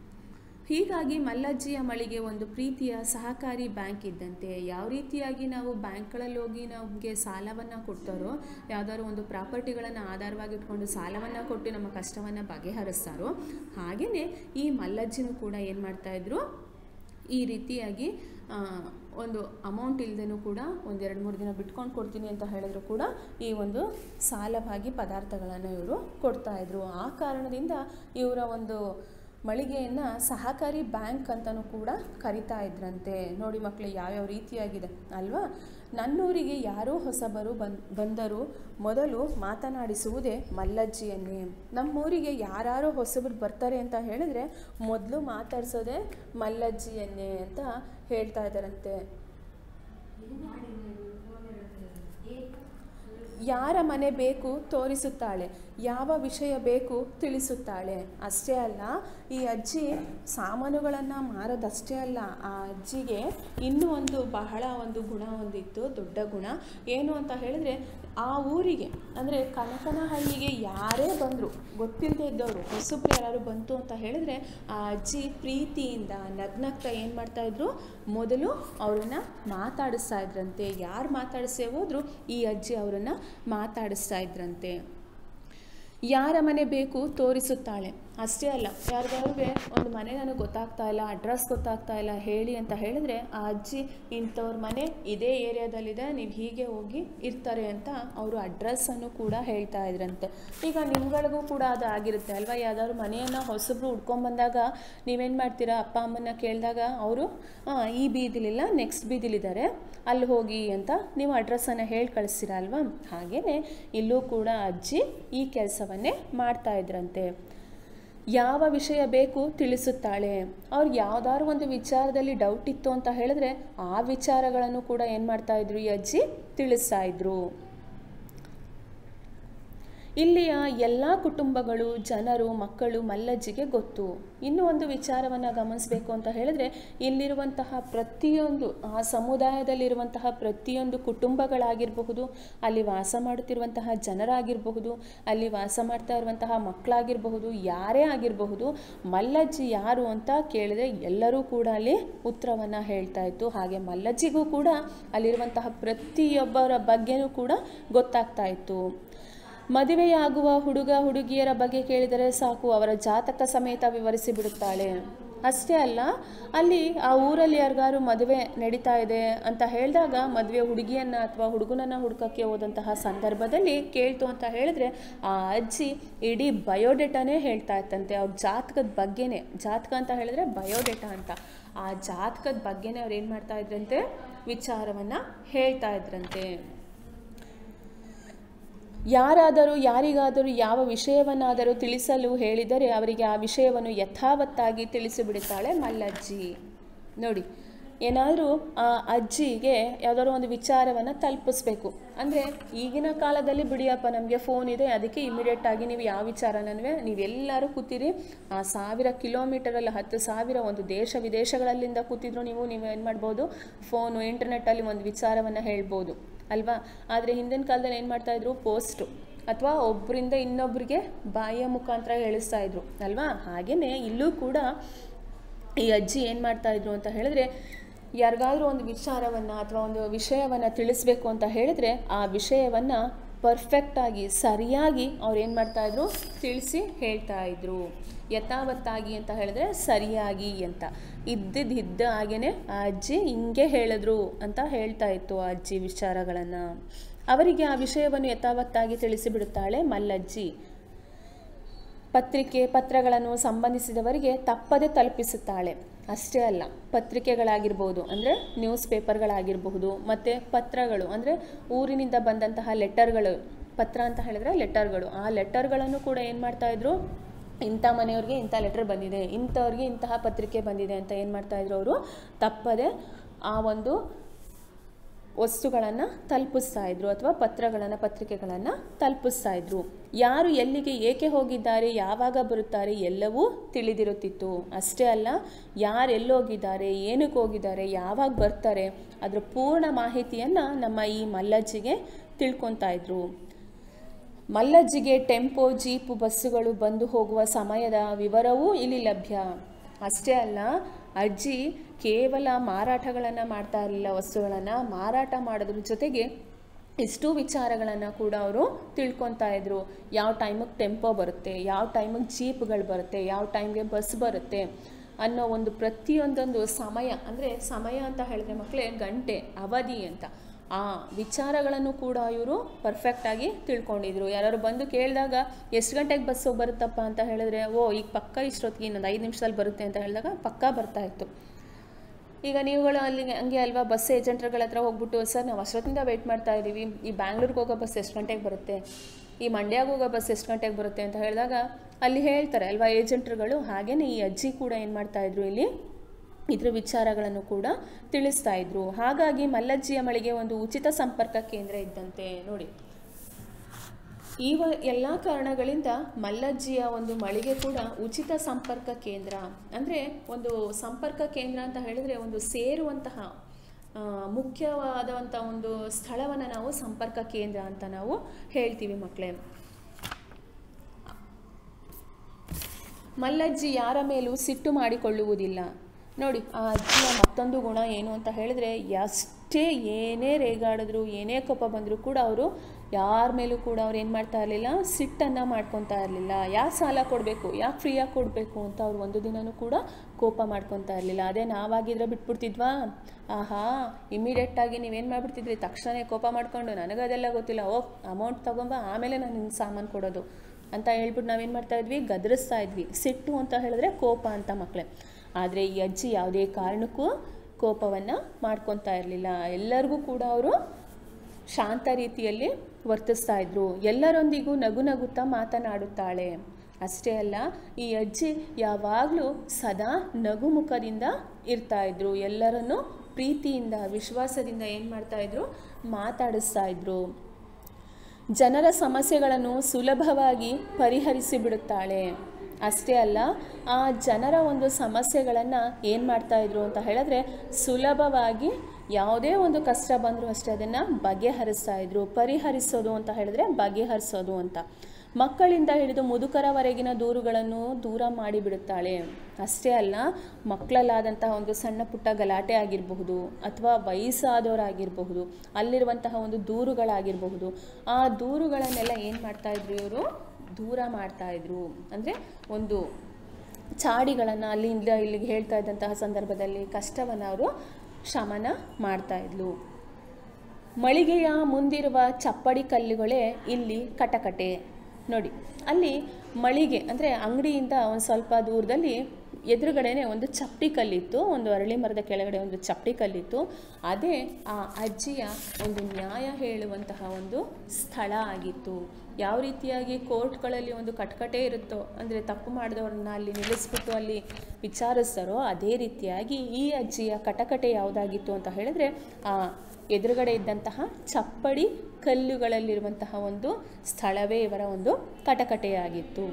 ಹೀಗಾಗಿ ಮಲ್ಲಜ್ಜಿಯ ಮಳಿಗೆ ಒಂದು ಪ್ರೀತಿಯ ಸಹಕಾರಿ ಬ್ಯಾಂಕ್ ಇದ್ದಂತೆ ಯಾವ ರೀತಿಯಾಗಿ ನಾವು ಬ್ಯಾಂಕ್ಗಳಲ್ಲಿ ಹೋಗಿ ನಮಗೆ ಸಾಲವನ್ನು ಕೊಡ್ತಾರೋ ಯಾವುದಾದ್ರು ಒಂದು ಪ್ರಾಪರ್ಟಿಗಳನ್ನು ಆಧಾರವಾಗಿ ಇಟ್ಕೊಂಡು ಸಾಲವನ್ನು ಕೊಟ್ಟು ನಮ್ಮ ಕಷ್ಟವನ್ನು ಬಗೆಹರಿಸ್ತಾರೋ ಹಾಗೆಯೇ ಈ ಮಲ್ಲಜ್ಜಿನೂ ಕೂಡ ಏನು ಮಾಡ್ತಾಯಿದ್ರು ಈ ರೀತಿಯಾಗಿ ಆ, ಒಂದು ಅಮೌಂಟ್ ಇಲ್ಲದೇನೂ ಕೂಡ ಒಂದೆರಡು ಮೂರು ದಿನ ಬಿಟ್ಕೊಂಡು ಕೊಡ್ತೀನಿ ಅಂತ ಹೇಳಿದ್ರು ಕೂಡ ಈ ಒಂದು ಸಾಲವಾಗಿ ಪದಾರ್ಥಗಳನ್ನು ಇವರು ಕೊಡ್ತಾಯಿದ್ರು ಆ ಕಾರಣದಿಂದ ಇವರ ಒಂದು ಮಳಿಗೆಯನ್ನು ಸಹಕಾರಿ ಬ್ಯಾಂಕ್ ಅಂತಲೂ ಕೂಡ ಕರಿತಾ ಇದ್ರಂತೆ ನೋಡಿ ಮಕ್ಕಳು ಯಾವ್ಯಾವ ರೀತಿಯಾಗಿದೆ ಅಲ್ವಾ ನನ್ನೂರಿಗೆ ಯಾರೋ ಹೊಸಬರು ಬನ್ ಬಂದರು ಮೊದಲು ಮಾತನಾಡಿಸುವುದೇ ಮಲ್ಲಜ್ಜಿಯನ್ನೇ ನಮ್ಮೂರಿಗೆ ಯಾರ್ಯಾರೋ ಹೊಸಬರು ಬರ್ತಾರೆ ಅಂತ ಹೇಳಿದ್ರೆ ಮೊದಲು ಮಾತಾಡ್ಸೋದೇ ಮಲ್ಲಜ್ಜಿಯನ್ನೇ ಅಂತ ಹೇಳ್ತಾ ಇದ್ದಾರಂತೆ ಯಾರ ಮನೆ ಬೇಕು ತೋರಿಸುತ್ತಾಳೆ ಯಾವ ವಿಷಯ ಬೇಕು ತಿಳಿಸುತ್ತಾಳೆ ಅಷ್ಟೇ ಅಲ್ಲ ಈ ಅಜ್ಜಿ ಸಾಮಾನುಗಳನ್ನು ಮಾರೋದಷ್ಟೇ ಅಲ್ಲ ಆ ಅಜ್ಜಿಗೆ ಇನ್ನೂ ಒಂದು ಬಹಳ ಒಂದು ಗುಣ ಹೊಂದಿತ್ತು ದೊಡ್ಡ ಗುಣ ಏನು ಅಂತ ಹೇಳಿದ್ರೆ ಆ ಊರಿಗೆ ಅಂದರೆ ಕನಕನಹಳ್ಳಿಗೆ ಯಾರೇ ಬಂದರು ಗೊತ್ತಿಲ್ಲದೆ ಇದ್ದವರು ಹೊಸಬ್ರು ಯಾರು ಬಂತು ಅಂತ ಹೇಳಿದ್ರೆ ಆ ಅಜ್ಜಿ ಪ್ರೀತಿಯಿಂದ ನಗ್ನಗ್ತಾ ಏನು ಮಾಡ್ತಾಯಿದ್ರು ಮೊದಲು ಅವರನ್ನು ಮಾತಾಡಿಸ್ತಾ ಇದ್ರಂತೆ ಯಾರು ಮಾತಾಡಿಸೇ ಹೋದ್ರು ಈ ಅಜ್ಜಿ ಅವರನ್ನು ಮಾತಾಡಿಸ್ತಾ ಇದ್ರಂತೆ ಯಾರ ಮನೆ ಬೇಕು ತೋರಿಸುತ್ತಾಳೆ ಅಷ್ಟೇ ಅಲ್ಲ ಯಾರಿಗಾದ್ರೂ ಒಂದು ಮನೆ ನನಗೆ ಗೊತ್ತಾಗ್ತಾ ಇಲ್ಲ ಅಡ್ರೆಸ್ ಗೊತ್ತಾಗ್ತಾ ಇಲ್ಲ ಹೇಳಿ ಅಂತ ಹೇಳಿದ್ರೆ ಆ ಅಜ್ಜಿ ಇಂಥವ್ರ ಮನೆ ಇದೇ ಏರಿಯಾದಲ್ಲಿದೆ ನೀವು ಹೀಗೆ ಹೋಗಿ ಇರ್ತಾರೆ ಅಂತ ಅವರು ಅಡ್ರೆಸ್ಸನ್ನು ಕೂಡ ಹೇಳ್ತಾ ಇದ್ರಂತೆ ಈಗ ನಿಮ್ಗಳಿಗೂ ಕೂಡ ಅದು ಆಗಿರುತ್ತೆ ಅಲ್ವಾ ಯಾವ್ದಾದ್ರು ಮನೆಯನ್ನು ಹೊಸಬ್ರು ಹುಡ್ಕೊಂಬಂದಾಗ ನೀವೇನು ಮಾಡ್ತೀರಾ ಅಪ್ಪ ಅಮ್ಮನ ಕೇಳಿದಾಗ ಅವರು ಈ ಬೀದಿಲಿಲ್ಲ ನೆಕ್ಸ್ಟ್ ಬೀದಿಲಿದ್ದಾರೆ ಅಲ್ಲಿ ಹೋಗಿ ಅಂತ ನೀವು ಅಡ್ರೆಸ್ಸನ್ನು ಹೇಳಿ ಕಳಿಸ್ತೀರ ಅಲ್ವಾ ಹಾಗೆಯೇ ಇಲ್ಲೂ ಕೂಡ ಅಜ್ಜಿ ಈ ಕೆಲಸವನ್ನೇ ಮಾಡ್ತಾ ಇದ್ರಂತೆ ಯಾವ ವಿಷಯ ಬೇಕು ತಿಳಿಸುತ್ತಾಳೆ ಅವ್ರಿಗೆ ಯಾವ್ದಾದ್ರು ಒಂದು ವಿಚಾರದಲ್ಲಿ ಡೌಟ್ ಇತ್ತು ಅಂತ ಹೇಳಿದ್ರೆ ಆ ವಿಚಾರಗಳನ್ನು ಕೂಡ ಏನು ಮಾಡ್ತಾ ಇದ್ರು ಈ ಅಜ್ಜಿ ತಿಳಿಸ್ತಾ ಇದ್ರು ಇಲ್ಲಿಯ ಎಲ್ಲ ಕುಟುಂಬಗಳು ಜನರು ಮಕ್ಕಳು ಮಲ್ಲಜ್ಜಿಗೆ ಗೊತ್ತು ಇನ್ನೂ ಒಂದು ವಿಚಾರವನ್ನು ಗಮನಿಸಬೇಕು ಅಂತ ಹೇಳಿದ್ರೆ ಇಲ್ಲಿರುವಂತಹ ಪ್ರತಿಯೊಂದು ಆ ಸಮುದಾಯದಲ್ಲಿರುವಂತಹ ಪ್ರತಿಯೊಂದು ಕುಟುಂಬಗಳಾಗಿರಬಹುದು ಅಲ್ಲಿ ವಾಸ ಮಾಡುತ್ತಿರುವಂತಹ ಜನರಾಗಿರಬಹುದು ಅಲ್ಲಿ ವಾಸ ಮಾಡ್ತಾ ಇರುವಂತಹ ಮಕ್ಕಳಾಗಿರಬಹುದು ಯಾರೇ ಆಗಿರಬಹುದು ಮಲ್ಲಜ್ಜಿ ಯಾರು ಅಂತ ಕೇಳಿದ್ರೆ ಎಲ್ಲರೂ ಕೂಡ ಅಲ್ಲಿ ಉತ್ತರವನ್ನು ಹೇಳ್ತಾ ಇತ್ತು ಹಾಗೆ ಮಲ್ಲಜ್ಜಿಗೂ ಕೂಡ ಅಲ್ಲಿರುವಂತಹ ಪ್ರತಿಯೊಬ್ಬರ ಬಗ್ಗೆನೂ ಕೂಡ ಗೊತ್ತಾಗ್ತಾ ಇತ್ತು ಮದುವೆಯಾಗುವ ಹುಡುಗ ಹುಡುಗಿಯರ ಬಗ್ಗೆ ಕೇಳಿದರೆ ಸಾಕು ಅವರ ಜಾತಕ ಸಮೇತ ವಿವರಿಸಿ ಬಿಡುತ್ತಾಳೆ ಅಷ್ಟೇ ಅಲ್ಲ ಅಲ್ಲಿ ಆ ಊರಲ್ಲಿ ಯಾರಿಗಾರು ಮದುವೆ ನಡೀತಾ ಇದೆ ಅಂತ ಹೇಳಿದಾಗ ಮದುವೆ ಹುಡುಗಿಯನ್ನು ಅಥವಾ ಹುಡುಗನನ್ನು ಹುಡುಕಕ್ಕೆ ಹೋದಂತಹ ಸಂದರ್ಭದಲ್ಲಿ ಕೇಳ್ತು ಅಂತ ಹೇಳಿದ್ರೆ ಆ ಅಜ್ಜಿ ಇಡೀ ಬಯೋಡೇಟಾನೇ ಹೇಳ್ತಾ ಇತ್ತಂತೆ ಅವ್ರ ಜಾತಕದ ಬಗ್ಗೆನೇ ಜಾತಕ ಅಂತ ಹೇಳಿದ್ರೆ ಬಯೋಡೇಟಾ ಅಂತ ಆ ಜಾತಕದ ಬಗ್ಗೆನೇ ಅವ್ರು ಏನು ಮಾಡ್ತಾ ಇದ್ರಂತೆ ವಿಚಾರವನ್ನು ಹೇಳ್ತಾ ಇದ್ರಂತೆ ಯಾರಾದರೂ ಯಾರಿಗಾದರೂ ಯಾವ ವಿಷಯವನ್ನಾದರೂ ತಿಳಿಸಲು ಹೇಳಿದರೆ ಅವರಿಗೆ ಆ ವಿಷಯವನ್ನು ಯಥಾವತ್ತಾಗಿ ತಿಳಿಸಿಬಿಡುತ್ತಾಳೆ ಮಲ್ಲಜ್ಜಿ ನೋಡಿ ಏನಾದರೂ ಆ ಅಜ್ಜಿಗೆ ಯಾವುದಾದ್ರು ಒಂದು ವಿಚಾರವನ್ನು ತಲುಪಿಸ್ಬೇಕು ಅಂದರೆ ಈಗಿನ ಕಾಲದಲ್ಲಿ ಬಿಡಿಯಪ್ಪ ನಮಗೆ ಫೋನ್ ಇದೆ ಅದಕ್ಕೆ ಇಮಿಡಿಯೇಟಾಗಿ ನೀವು ಯಾವ ವಿಚಾರನೂ ನೀವೆಲ್ಲರೂ ಕೂತೀರಿ ಆ ಸಾವಿರ ಕಿಲೋಮೀಟರಲ್ಲಿ ಹತ್ತು ಸಾವಿರ ಒಂದು ದೇಶ ವಿದೇಶಗಳಲ್ಲಿಂದ ಕೂತಿದ್ರು ನೀವು ನೀವು ಏನು ಮಾಡ್ಬೋದು ಫೋನು ಇಂಟರ್ನೆಟ್ಟಲ್ಲಿ ಒಂದು ವಿಚಾರವನ್ನು ಹೇಳ್ಬೋದು ಅಲ್ವಾ ಆದರೆ ಹಿಂದಿನ ಕಾಲದಲ್ಲಿ ಏನು ಮಾಡ್ತಾಯಿದ್ರು ಪೋಸ್ಟು ಅಥವಾ ಒಬ್ಬರಿಂದ ಇನ್ನೊಬ್ಬರಿಗೆ ಬಾಯಿಯ ಮುಖಾಂತರ ಹೇಳಿಸ್ತಾ ಇದ್ರು ಅಲ್ವಾ ಹಾಗೆಯೇ ಇಲ್ಲೂ ಕೂಡ ಈ ಅಜ್ಜಿ ಏನು ಮಾಡ್ತಾಯಿದ್ರು ಅಂತ ಹೇಳಿದ್ರೆ ಯಾರಿಗಾದ್ರೂ ಒಂದು ವಿಚಾರವನ್ನು ಅಥವಾ ಒಂದು ವಿಷಯವನ್ನು ತಿಳಿಸ್ಬೇಕು ಅಂತ ಹೇಳಿದ್ರೆ ಆ ವಿಷಯವನ್ನು ಪರ್ಫೆಕ್ಟಾಗಿ ಸರಿಯಾಗಿ ಅವ್ರು ಏನು ಮಾಡ್ತಾಯಿದ್ರು ತಿಳಿಸಿ ಹೇಳ್ತಾ ಇದ್ರು ಯಥಾವತ್ತಾಗಿ ಅಂತ ಹೇಳಿದ್ರೆ ಸರಿಯಾಗಿ ಅಂತ ಇದ್ದಿದ್ದು ಇದ್ದ ಹಾಗೇ ಆ ಅಜ್ಜಿ ಹಿಂಗೆ ಹೇಳಿದ್ರು ಅಂತ ಹೇಳ್ತಾ ಇತ್ತು ಆ ಅಜ್ಜಿ ವಿಚಾರಗಳನ್ನು ಅವರಿಗೆ ಆ ವಿಷಯವನ್ನು ಯಥಾವತ್ತಾಗಿ ತಿಳಿಸಿಬಿಡುತ್ತಾಳೆ ಮಲ್ಲಜ್ಜಿ ಪತ್ರಿಕೆ ಪತ್ರಗಳನ್ನು ಸಂಬಂಧಿಸಿದವರಿಗೆ ತಪ್ಪದೆ ತಲುಪಿಸುತ್ತಾಳೆ ಅಷ್ಟೇ ಅಲ್ಲ ಪತ್ರಿಕೆಗಳಾಗಿರ್ಬೋದು ಅಂದರೆ ನ್ಯೂಸ್ ಪೇಪರ್ಗಳಾಗಿರಬಹುದು ಮತ್ತು ಪತ್ರಗಳು ಅಂದರೆ ಊರಿನಿಂದ ಬಂದಂತಹ ಲೆಟರ್ಗಳು ಪತ್ರ ಅಂತ ಹೇಳಿದ್ರೆ ಲೆಟರ್ಗಳು ಆ ಲೆಟರ್ಗಳನ್ನು ಕೂಡ ಏನು ಮಾಡ್ತಾಯಿದ್ರು ಇಂಥ ಮನೆಯವ್ರಿಗೆ ಇಂಥ ಲೆಟರ್ ಬಂದಿದೆ ಇಂಥವ್ರಿಗೆ ಇಂತಹ ಪತ್ರಿಕೆ ಬಂದಿದೆ ಅಂತ ಏನು ಮಾಡ್ತಾಯಿದ್ರು ಅವರು ತಪ್ಪದೆ ಆ ಒಂದು ವಸ್ತುಗಳನ್ನು ತಲುಪಿಸ್ತಾ ಇದ್ರು ಅಥವಾ ಪತ್ರಗಳನ್ನು ಪತ್ರಿಕೆಗಳನ್ನು ತಲುಪಿಸ್ತಾ ಇದ್ರು ಯಾರು ಎಲ್ಲಿಗೆ ಏಕೆ ಹೋಗಿದ್ದಾರೆ ಯಾವಾಗ ಬರುತ್ತಾರೆ ಎಲ್ಲವೂ ತಿಳಿದಿರುತ್ತಿತ್ತು ಅಷ್ಟೇ ಅಲ್ಲ ಯಾರು ಎಲ್ಲೋಗಿದ್ದಾರೆ ಏನಕ್ಕೆ ಹೋಗಿದ್ದಾರೆ ಯಾವಾಗ ಬರ್ತಾರೆ ಅದರ ಪೂರ್ಣ ಮಾಹಿತಿಯನ್ನು ನಮ್ಮ ಈ ಮಲ್ಲಜ್ಜಿಗೆ ತಿಳ್ಕೊತಾ ಇದ್ರು ಮಲ್ಲಜ್ಜಿಗೆ ಟೆಂಪೋ ಜೀಪು ಬಸ್ಸುಗಳು ಬಂದು ಹೋಗುವ ಸಮಯದ ವಿವರವೂ ಇಲ್ಲಿ ಲಭ್ಯ ಅಷ್ಟೇ ಅಲ್ಲ ಅಜ್ಜಿ ಕೇವಲ ಮಾರಾಟಗಳನ್ನು ಮಾಡ್ತಾ ಇರಲಿಲ್ಲ ವಸ್ತುಗಳನ್ನು ಮಾರಾಟ ಮಾಡೋದ್ರ ಜೊತೆಗೆ ಇಷ್ಟು ವಿಚಾರಗಳನ್ನು ಕೂಡ ಅವರು ತಿಳ್ಕೊತಾ ಇದ್ರು ಯಾವ ಟೈಮಿಗೆ ಟೆಂಪೋ ಬರುತ್ತೆ ಯಾವ ಟೈಮಿಗೆ ಜೀಪ್ಗಳು ಬರುತ್ತೆ ಯಾವ ಟೈಮ್ಗೆ ಬಸ್ ಬರುತ್ತೆ ಅನ್ನೋ ಒಂದು ಪ್ರತಿಯೊಂದೊಂದು ಸಮಯ ಅಂದರೆ ಸಮಯ ಅಂತ ಹೇಳಿದ್ರೆ ಮಕ್ಕಳೇ ಗಂಟೆ ಅವಧಿ ಅಂತ ಆ ವಿಚಾರಗಳನ್ನು ಕೂಡ ಇವರು ಪರ್ಫೆಕ್ಟಾಗಿ ತಿಳ್ಕೊಂಡಿದ್ರು ಯಾರು ಬಂದು ಕೇಳಿದಾಗ ಎಷ್ಟು ಗಂಟೆಗೆ ಬಸ್ಸು ಬರುತ್ತಪ್ಪ ಅಂತ ಹೇಳಿದ್ರೆ ಓ ಈಗ ಪಕ್ಕ ಇಷ್ಟೊತ್ತಿಗೆ ಇನ್ನೊಂದು ಐದು ನಿಮಿಷದಲ್ಲಿ ಬರುತ್ತೆ ಅಂತ ಹೇಳಿದಾಗ ಪಕ್ಕ ಬರ್ತಾ ಇತ್ತು ಈಗ ನೀವುಗಳು ಅಲ್ಲಿ ಹಂಗೆ ಅಲ್ವಾ ಬಸ್ ಏಜೆಂಟ್ರುಗಳ ಹತ್ರ ಹೋಗ್ಬಿಟ್ಟು ಸರ್ ನಾವು ಅಷ್ಟೊತ್ತಿಂದ ವೆಯ್ಟ್ ಮಾಡ್ತಾ ಇದ್ದೀವಿ ಈ ಬ್ಯಾಂಗ್ಳೂರ್ಗೆ ಹೋಗೋ ಬಸ್ ಎಷ್ಟು ಗಂಟೆಗೆ ಬರುತ್ತೆ ಈ ಮಂಡ್ಯಗೆ ಹೋಗೋ ಬಸ್ ಎಷ್ಟು ಗಂಟೆಗೆ ಬರುತ್ತೆ ಅಂತ ಹೇಳಿದಾಗ ಅಲ್ಲಿ ಹೇಳ್ತಾರೆ ಅಲ್ವಾ ಏಜೆಂಟ್ರುಗಳು ಹಾಗೆಯೇ ಈ ಅಜ್ಜಿ ಕೂಡ ಏನು ಮಾಡ್ತಾಯಿದ್ರು ಇಲ್ಲಿ ಇದ್ರ ವಿಚಾರಗಳನ್ನು ಕೂಡ ತಿಳಿಸ್ತಾ ಇದ್ರು ಹಾಗಾಗಿ ಮಲ್ಲಜ್ಜಿಯ ಮಳಿಗೆ ಒಂದು ಉಚಿತ ಸಂಪರ್ಕ ಕೇಂದ್ರ ಇದ್ದಂತೆ ನೋಡಿ ಈ ವ ಎಲ್ಲ ಕಾರಣಗಳಿಂದ ಮಲ್ಲಜ್ಜಿಯ ಒಂದು ಮಳಿಗೆ ಕೂಡ ಉಚಿತ ಸಂಪರ್ಕ ಕೇಂದ್ರ ಅಂದರೆ ಒಂದು ಸಂಪರ್ಕ ಕೇಂದ್ರ ಅಂತ ಹೇಳಿದರೆ ಒಂದು ಸೇರುವಂತಹ ಆ, ಮುಖ್ಯವಾದಂಥ ಒಂದು ಸ್ಥಳವನ್ನು ನಾವು ಸಂಪರ್ಕ ಕೇಂದ್ರ ಅಂತ ನಾವು ಹೇಳ್ತೀವಿ ಮಕ್ಕಳೇ ಮಲ್ಲಜ್ಜಿ ಯಾರ ಮೇಲೂ ಸಿಟ್ಟು ಮಾಡಿಕೊಳ್ಳುವುದಿಲ್ಲ ನೋಡಿ ಆ ಅಜ್ಜಿಯ ಮತ್ತೊಂದು ಗುಣ ಏನು ಅಂತ ಹೇಳಿದ್ರೆ ಎಷ್ಟೇ ಏನೇ ರೇಗಾಡಿದ್ರು ಏನೇ ಕೋಪ ಬಂದರೂ ಕೂಡ ಅವರು ಯಾರ ಮೇಲೂ ಕೂಡ ಅವ್ರು ಏನು ಮಾಡ್ತಾ ಇರಲಿಲ್ಲ ಸಿಟ್ಟನ್ನು ಮಾಡ್ಕೊತಾ ಇರಲಿಲ್ಲ ಯಾಕೆ ಸಾಲ ಕೊಡಬೇಕು ಯಾಕೆ ಫ್ರೀಯಾಗಿ ಕೊಡಬೇಕು ಅಂತ ಅವ್ರು ಒಂದು ದಿನನೂ ಕೂಡ ಕೋಪ ಮಾಡ್ಕೊತಾ ಇರಲಿಲ್ಲ ಅದೇ ನಾವಾಗಿದ್ರೆ ಬಿಟ್ಬಿಡ್ತಿದ್ವಾ ಆಹಾ ಇಮಿಡಿಯೇಟಾಗಿ ನೀವೇನು ಮಾಡಿಬಿಡ್ತಿದ್ರಿ ತಕ್ಷಣ ಕೋಪ ಮಾಡ್ಕೊಂಡು ನನಗದೆಲ್ಲ ಗೊತ್ತಿಲ್ಲ ಓ ಅಮೌಂಟ್ ತೊಗೊಂಬ ಆಮೇಲೆ ನಾನು ನಿಮ್ಗೆ ಸಾಮಾನು ಕೊಡೋದು ಅಂತ ಹೇಳ್ಬಿಟ್ಟು ನಾವೇನು ಮಾಡ್ತಾ ಇದ್ವಿ ಗದರಿಸ್ತಾ ಇದ್ವಿ ಸಿಟ್ಟು ಅಂತ ಹೇಳಿದ್ರೆ ಕೋಪ ಅಂತ ಮಕ್ಕಳೇ ಆದರೆ ಈ ಅಜ್ಜಿ ಯಾವುದೇ ಕಾರಣಕ್ಕೂ ಕೋಪವನ್ನು ಮಾಡ್ಕೊತಾ ಇರಲಿಲ್ಲ ಎಲ್ಲರಿಗೂ ಕೂಡ ಅವರು ಶಾಂತ ರೀತಿಯಲ್ಲಿ ವರ್ತಿಸ್ತಾ ಇದ್ರು ಎಲ್ಲರೊಂದಿಗೂ ನಗು ನಗುತ್ತಾ ಮಾತನಾಡುತ್ತಾಳೆ ಅಷ್ಟೇ ಅಲ್ಲ ಈ ಅಜ್ಜಿ ಯಾವಾಗಲೂ ಸದಾ ನಗುಮುಖದಿಂದ ಇರ್ತಾ ಇದ್ರು ಎಲ್ಲರನ್ನೂ ಪ್ರೀತಿಯಿಂದ ವಿಶ್ವಾಸದಿಂದ ಏನು ಮಾಡ್ತಾ ಇದ್ರು ಮಾತಾಡಿಸ್ತಾ ಇದ್ರು ಜನರ ಸಮಸ್ಯೆಗಳನ್ನು ಸುಲಭವಾಗಿ ಪರಿಹರಿಸಿ ಬಿಡುತ್ತಾಳೆ ಅಷ್ಟೇ ಅಲ್ಲ ಆ ಜನರ ಒಂದು ಸಮಸ್ಯೆಗಳನ್ನು ಏನು ಮಾಡ್ತಾ ಇದ್ರು ಅಂತ ಹೇಳಿದ್ರೆ ಸುಲಭವಾಗಿ ಯಾವುದೇ ಒಂದು ಕಷ್ಟ ಬಂದರೂ ಅಷ್ಟೇ ಅದನ್ನು ಬಗೆಹರಿಸ್ತಾ ಇದ್ರು ಪರಿಹರಿಸೋದು ಅಂತ ಹೇಳಿದ್ರೆ ಬಗೆಹರಿಸೋದು ಅಂತ ಮಕ್ಕಳಿಂದ ಹಿಡಿದು ಮುದುಕರವರೆಗಿನ ದೂರುಗಳನ್ನು ದೂರ ಮಾಡಿಬಿಡುತ್ತಾಳೆ ಅಷ್ಟೇ ಅಲ್ಲ ಮಕ್ಕಳಲ್ಲಾದಂತಹ ಒಂದು ಸಣ್ಣ ಪುಟ್ಟ ಗಲಾಟೆ ಆಗಿರಬಹುದು ಅಥವಾ ವಯಸ್ಸಾದವರಾಗಿರಬಹುದು ಅಲ್ಲಿರುವಂತಹ ಒಂದು ದೂರುಗಳಾಗಿರಬಹುದು ಆ ದೂರುಗಳನ್ನೆಲ್ಲ ಏನು ಮಾಡ್ತಾ ಇದ್ರು ಇವರು ದೂರ ಮಾಡ್ತಾ ಇದ್ರು ಅಂದರೆ ಒಂದು ಚಾಡಿಗಳನ್ನು ಅಲ್ಲಿಂದ ಇಲ್ಲಿಗೆ ಹೇಳ್ತಾ ಇದ್ದಂತಹ ಸಂದರ್ಭದಲ್ಲಿ ಕಷ್ಟವನ್ನು ಅವರು ಶಮನ ಮಾಡ್ತಾ ಇದ್ಲು ಮಳಿಗೆಯ ಮುಂದಿರುವ ಚಪ್ಪಡಿ ಕಲ್ಲುಗಳೇ ಇಲ್ಲಿ ಕಟಕಟೆ ನೋಡಿ ಅಲ್ಲಿ ಮಳಿಗೆ ಅಂದರೆ ಅಂಗಡಿಯಿಂದ ಒಂದು ಸ್ವಲ್ಪ ದೂರದಲ್ಲಿ ಎದುರುಗಡೆನೆ ಒಂದು ಚಪ್ಪಡಿ ಕಲ್ಲಿತ್ತು ಒಂದು ಅರಳಿ ಮರದ ಕೆಳಗಡೆ ಒಂದು ಚಪ್ಪಡಿ ಕಲ್ಲಿತ್ತು ಅದೇ ಆ ಅಜ್ಜಿಯ ಒಂದು ನ್ಯಾಯ ಹೇಳುವಂತಹ ಒಂದು ಸ್ಥಳ ಆಗಿತ್ತು ಯಾವ ರೀತಿಯಾಗಿ ಕೋರ್ಟ್ಗಳಲ್ಲಿ ಒಂದು ಕಟ್ಕಟೆ ಇರುತ್ತೋ ಅಂದರೆ ತಪ್ಪು ಮಾಡಿದವ್ರನ್ನ ಅಲ್ಲಿ ನಿಲ್ಲಿಸ್ಬಿಟ್ಟು ಅಲ್ಲಿ ವಿಚಾರಿಸ್ತಾರೋ ಅದೇ ರೀತಿಯಾಗಿ ಈ ಅಜ್ಜಿಯ ಕಟಕಟೆ ಯಾವುದಾಗಿತ್ತು ಅಂತ ಹೇಳಿದ್ರೆ ಆ ಎದುರುಗಡೆ ಇದ್ದಂತಹ ಚಪ್ಪಡಿ ಕಲ್ಲುಗಳಲ್ಲಿರುವಂತಹ ಒಂದು ಸ್ಥಳವೇ ಇವರ ಒಂದು ಕಟಕಟೆಯಾಗಿತ್ತು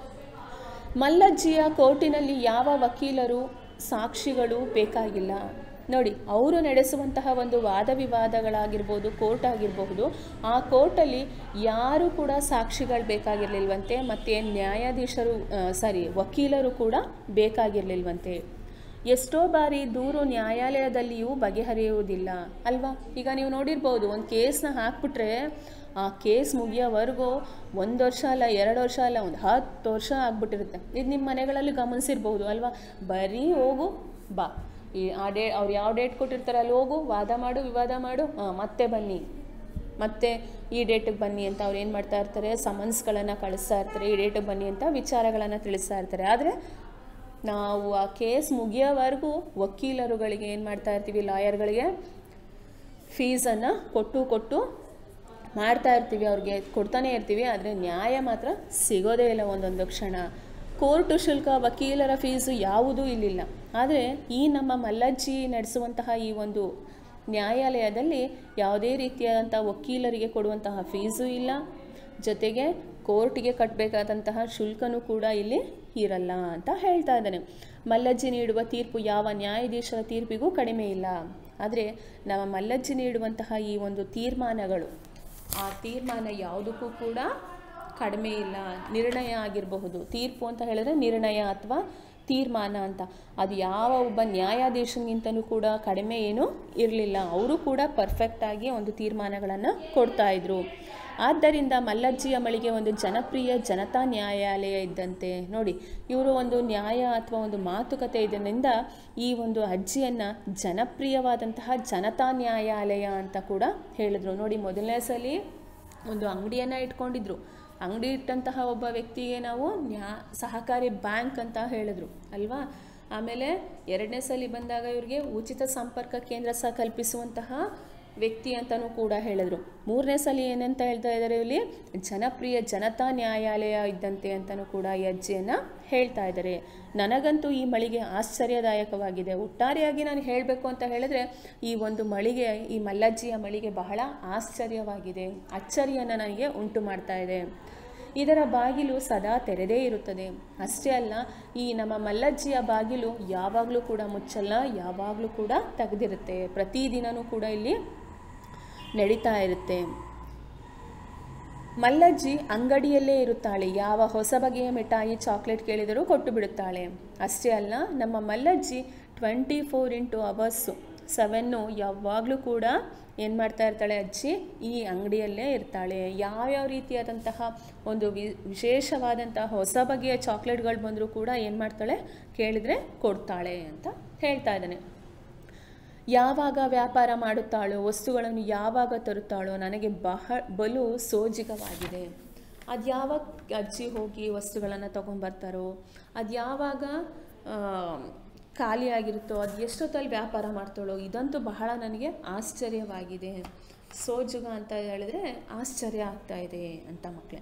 ಮಲ್ಲಜ್ಜಿಯ ಕೋರ್ಟಿನಲ್ಲಿ ಯಾವ ವಕೀಲರು ಸಾಕ್ಷಿಗಳು ಬೇಕಾಗಿಲ್ಲ ನೋಡಿ ಅವರು ನಡೆಸುವಂತಹ ಒಂದು ವಾದ ವಿವಾದಗಳಾಗಿರ್ಬೋದು ಕೋರ್ಟ್ ಆಗಿರಬಹುದು ಆ ಕೋರ್ಟಲ್ಲಿ ಯಾರು ಕೂಡ ಸಾಕ್ಷಿಗಳು ಬೇಕಾಗಿರಲಿಲ್ವಂತೆ ಮತ್ತು ನ್ಯಾಯಾಧೀಶರು ಸಾರಿ ವಕೀಲರು ಕೂಡ ಬೇಕಾಗಿರಲಿಲ್ವಂತೆ ಎಷ್ಟೋ ಬಾರಿ ದೂರು ನ್ಯಾಯಾಲಯದಲ್ಲಿಯೂ ಬಗೆಹರಿಯುವುದಿಲ್ಲ ಅಲ್ವಾ ಈಗ ನೀವು ನೋಡಿರ್ಬೋದು ಒಂದು ಕೇಸ್ನ ಹಾಕ್ಬಿಟ್ರೆ ಆ ಕೇಸ್ ಮುಗಿಯೋವರೆಗೂ ಒಂದು ವರ್ಷ ಅಲ್ಲ ಎರಡು ವರ್ಷ ಅಲ್ಲ ಒಂದು ಹತ್ತು ವರ್ಷ ಆಗ್ಬಿಟ್ಟಿರುತ್ತೆ ಇದು ನಿಮ್ಮ ಮನೆಗಳಲ್ಲಿ ಗಮನಿಸಿರ್ಬೋದು ಅಲ್ವಾ ಬರೀ ಹೋಗು ಬಾ ಈ ಆ ಡೇ ಅವ್ರು ಯಾವ ಡೇಟ್ ಕೊಟ್ಟಿರ್ತಾರೆ ಅಲ್ಲಿ ಹೋಗು ವಾದ ಮಾಡು ವಿವಾದ ಮಾಡು ಹಾಂ ಮತ್ತೆ ಬನ್ನಿ ಮತ್ತೆ ಈ ಡೇಟಿಗೆ ಬನ್ನಿ ಅಂತ ಅವ್ರು ಏನು ಮಾಡ್ತಾ ಇರ್ತಾರೆ ಸಮನ್ಸ್ಗಳನ್ನು ಕಳಿಸ್ತಾ ಇರ್ತಾರೆ ಈ ಡೇಟಿಗೆ ಬನ್ನಿ ಅಂತ ವಿಚಾರಗಳನ್ನು ತಿಳಿಸ್ತಾ ಇರ್ತಾರೆ ಆದರೆ ನಾವು ಆ ಕೇಸ್ ಮುಗಿಯೋವರೆಗೂ ವಕೀಲರುಗಳಿಗೆ ಏನು ಮಾಡ್ತಾ ಇರ್ತೀವಿ ಲಾಯರ್ಗಳಿಗೆ ಫೀಸನ್ನು ಕೊಟ್ಟು ಕೊಟ್ಟು ಮಾಡ್ತಾ ಇರ್ತೀವಿ ಅವ್ರಿಗೆ ಕೊಡ್ತಾನೆ ಇರ್ತೀವಿ ಆದರೆ ನ್ಯಾಯ ಮಾತ್ರ ಸಿಗೋದೇ ಇಲ್ಲ ಒಂದೊಂದು ಕ್ಷಣ ಕೋರ್ಟು ಶುಲ್ಕ ವಕೀಲರ ಫೀಸು ಯಾವುದೂ ಇಲ್ಲಿಲ್ಲ ಆದರೆ ಈ ನಮ್ಮ ಮಲ್ಲಜ್ಜಿ ನಡೆಸುವಂತಹ ಈ ಒಂದು ನ್ಯಾಯಾಲಯದಲ್ಲಿ ಯಾವುದೇ ರೀತಿಯಾದಂಥ ವಕೀಲರಿಗೆ ಕೊಡುವಂತಹ ಫೀಸು ಇಲ್ಲ ಜೊತೆಗೆ ಕೋರ್ಟ್ಗೆ ಕಟ್ಟಬೇಕಾದಂತಹ ಶುಲ್ಕನೂ ಕೂಡ ಇಲ್ಲಿ ಇರಲ್ಲ ಅಂತ ಹೇಳ್ತಾ ಇದ್ದಾನೆ ಮಲ್ಲಜ್ಜಿ ನೀಡುವ ತೀರ್ಪು ಯಾವ ನ್ಯಾಯಾಧೀಶರ ತೀರ್ಪಿಗೂ ಕಡಿಮೆ ಇಲ್ಲ ಆದರೆ ನಮ್ಮ ಮಲ್ಲಜ್ಜಿ ನೀಡುವಂತಹ ಈ ಒಂದು ತೀರ್ಮಾನಗಳು ಆ ತೀರ್ಮಾನ ಯಾವುದಕ್ಕೂ ಕೂಡ ಕಡಿಮೆ ಇಲ್ಲ ನಿರ್ಣಯ ಆಗಿರಬಹುದು ತೀರ್ಪು ಅಂತ ಹೇಳಿದ್ರೆ ನಿರ್ಣಯ ಅಥವಾ ತೀರ್ಮಾನ ಅಂತ ಅದು ಯಾವ ಒಬ್ಬ ನ್ಯಾಯಾಧೀಶನಿಗಿಂತನೂ ಕೂಡ ಕಡಿಮೆ ಏನೂ ಇರಲಿಲ್ಲ ಅವರು ಕೂಡ ಪರ್ಫೆಕ್ಟಾಗಿ ಒಂದು ತೀರ್ಮಾನಗಳನ್ನು ಕೊಡ್ತಾ ಇದ್ರು ಆದ್ದರಿಂದ ಮಲ್ಲಜ್ಜಿಯ ಮಳಿಗೆ ಒಂದು ಜನಪ್ರಿಯ ಜನತಾ ನ್ಯಾಯಾಲಯ ಇದ್ದಂತೆ ನೋಡಿ ಇವರು ಒಂದು ನ್ಯಾಯ ಅಥವಾ ಒಂದು ಮಾತುಕತೆ ಇದರಿಂದ ಈ ಒಂದು ಅಜ್ಜಿಯನ್ನು ಜನಪ್ರಿಯವಾದಂತಹ ಜನತಾ ನ್ಯಾಯಾಲಯ ಅಂತ ಕೂಡ ಹೇಳಿದ್ರು ನೋಡಿ ಮೊದಲನೇ ಸಲ ಒಂದು ಅಂಗಡಿಯನ್ನು ಇಟ್ಕೊಂಡಿದ್ರು ಅಂಗಡಿ ಇಟ್ಟಂತಹ ಒಬ್ಬ ವ್ಯಕ್ತಿಗೆ ನಾವು ನ್ಯಾ ಸಹಕಾರಿ ಬ್ಯಾಂಕ್ ಅಂತ ಹೇಳಿದ್ರು ಅಲ್ವಾ ಆಮೇಲೆ ಎರಡನೇ ಸಲ ಬಂದಾಗ ಇವ್ರಿಗೆ ಉಚಿತ ಸಂಪರ್ಕ ಕೇಂದ್ರ ಸಹ ಕಲ್ಪಿಸುವಂತಹ ವ್ಯಕ್ತಿ ಅಂತಲೂ ಕೂಡ ಹೇಳಿದ್ರು ಮೂರನೇ ಸಲ ಏನಂತ ಹೇಳ್ತಾ ಇದ್ದಾರೆ ಇಲ್ಲಿ ಜನಪ್ರಿಯ ಜನತಾ ನ್ಯಾಯಾಲಯ ಇದ್ದಂತೆ ಅಂತಲೂ ಕೂಡ ಈ ಅಜ್ಜಿಯನ್ನು ಹೇಳ್ತಾ ಇದ್ದಾರೆ ನನಗಂತೂ ಈ ಮಳಿಗೆ ಆಶ್ಚರ್ಯದಾಯಕವಾಗಿದೆ ಒಟ್ಟಾರೆಯಾಗಿ ನಾನು ಹೇಳಬೇಕು ಅಂತ ಹೇಳಿದ್ರೆ ಈ ಒಂದು ಮಳಿಗೆ ಈ ಮಲ್ಲಜ್ಜಿಯ ಮಳಿಗೆ ಬಹಳ ಆಶ್ಚರ್ಯವಾಗಿದೆ ಅಚ್ಚರಿಯನ್ನು ನನಗೆ ಉಂಟು ಮಾಡ್ತಾ ಇದೆ ಇದರ ಬಾಗಿಲು ಸದಾ ತೆರೆದೇ ಇರುತ್ತದೆ ಅಷ್ಟೇ ಅಲ್ಲ ಈ ನಮ್ಮ ಮಲ್ಲಜ್ಜಿಯ ಬಾಗಿಲು ಯಾವಾಗಲೂ ಕೂಡ ಮುಚ್ಚಲ್ಲ ಯಾವಾಗಲೂ ಕೂಡ ತೆಗೆದಿರುತ್ತೆ ಪ್ರತಿದಿನವೂ ಕೂಡ ಇಲ್ಲಿ ನಡೀತಾ ಇರುತ್ತೆ ಮಲ್ಲಜ್ಜಿ ಅಂಗಡಿಯಲ್ಲೇ ಇರುತ್ತಾಳೆ ಯಾವ ಹೊಸ ಬಗೆಯ ಮಿಠಾಯಿ ಚಾಕ್ಲೇಟ್ ಕೇಳಿದರೂ ಕೊಟ್ಟು ಬಿಡುತ್ತಾಳೆ ಅಷ್ಟೇ ಅಲ್ಲ ನಮ್ಮ Mallajji twenty four into hours seven ಯಾವಾಗಲೂ ಕೂಡ ಏನು ಮಾಡ್ತಾ ಇರ್ತಾಳೆ ಅಜ್ಜಿ ಈ ಅಂಗಡಿಯಲ್ಲೇ ಇರ್ತಾಳೆ ಯಾವ್ಯಾವ ರೀತಿಯಾದಂತಹ ಒಂದು ವಿ ವಿಶೇಷವಾದಂತಹ ಹೊಸ ಬಗೆಯ ಚಾಕ್ಲೇಟ್ಗಳು ಬಂದರೂ ಕೂಡ ಏನು ಮಾಡ್ತಾಳೆ ಕೇಳಿದರೆ ಕೊಡ್ತಾಳೆ ಅಂತ ಹೇಳ್ತಾ ಇದ್ದಾನೆ ಯಾವಾಗ ವ್ಯಾಪಾರ ಮಾಡುತ್ತಾಳೋ ವಸ್ತುಗಳನ್ನು ಯಾವಾಗ ತರುತ್ತಾಳೋ ನನಗೆ ಬಹ ಬಲು ಸೋಜಿಗವಾಗಿದೆ ಅದು ಯಾವಾಗ ಅಜ್ಜಿ ಹೋಗಿ ವಸ್ತುಗಳನ್ನು ತೊಗೊಂಬರ್ತಾರೋ ಅದು ಯಾವಾಗ ಆ, ಖಾಲಿಯಾಗಿರುತ್ತೋ ಅದು ಎಷ್ಟೊತ್ತಲ್ಲಿ ವ್ಯಾಪಾರ ಮಾಡ್ತಾಳೋ ಇದಂತೂ ಬಹಳ ನನಗೆ ಆಶ್ಚರ್ಯವಾಗಿದೆ ಸೋಜುಗ ಅಂತ ಹೇಳಿದ್ರೆ ಆಶ್ಚರ್ಯ ಆಗ್ತಾ ಇದೆ ಅಂತ ಮಕ್ಕಳೇ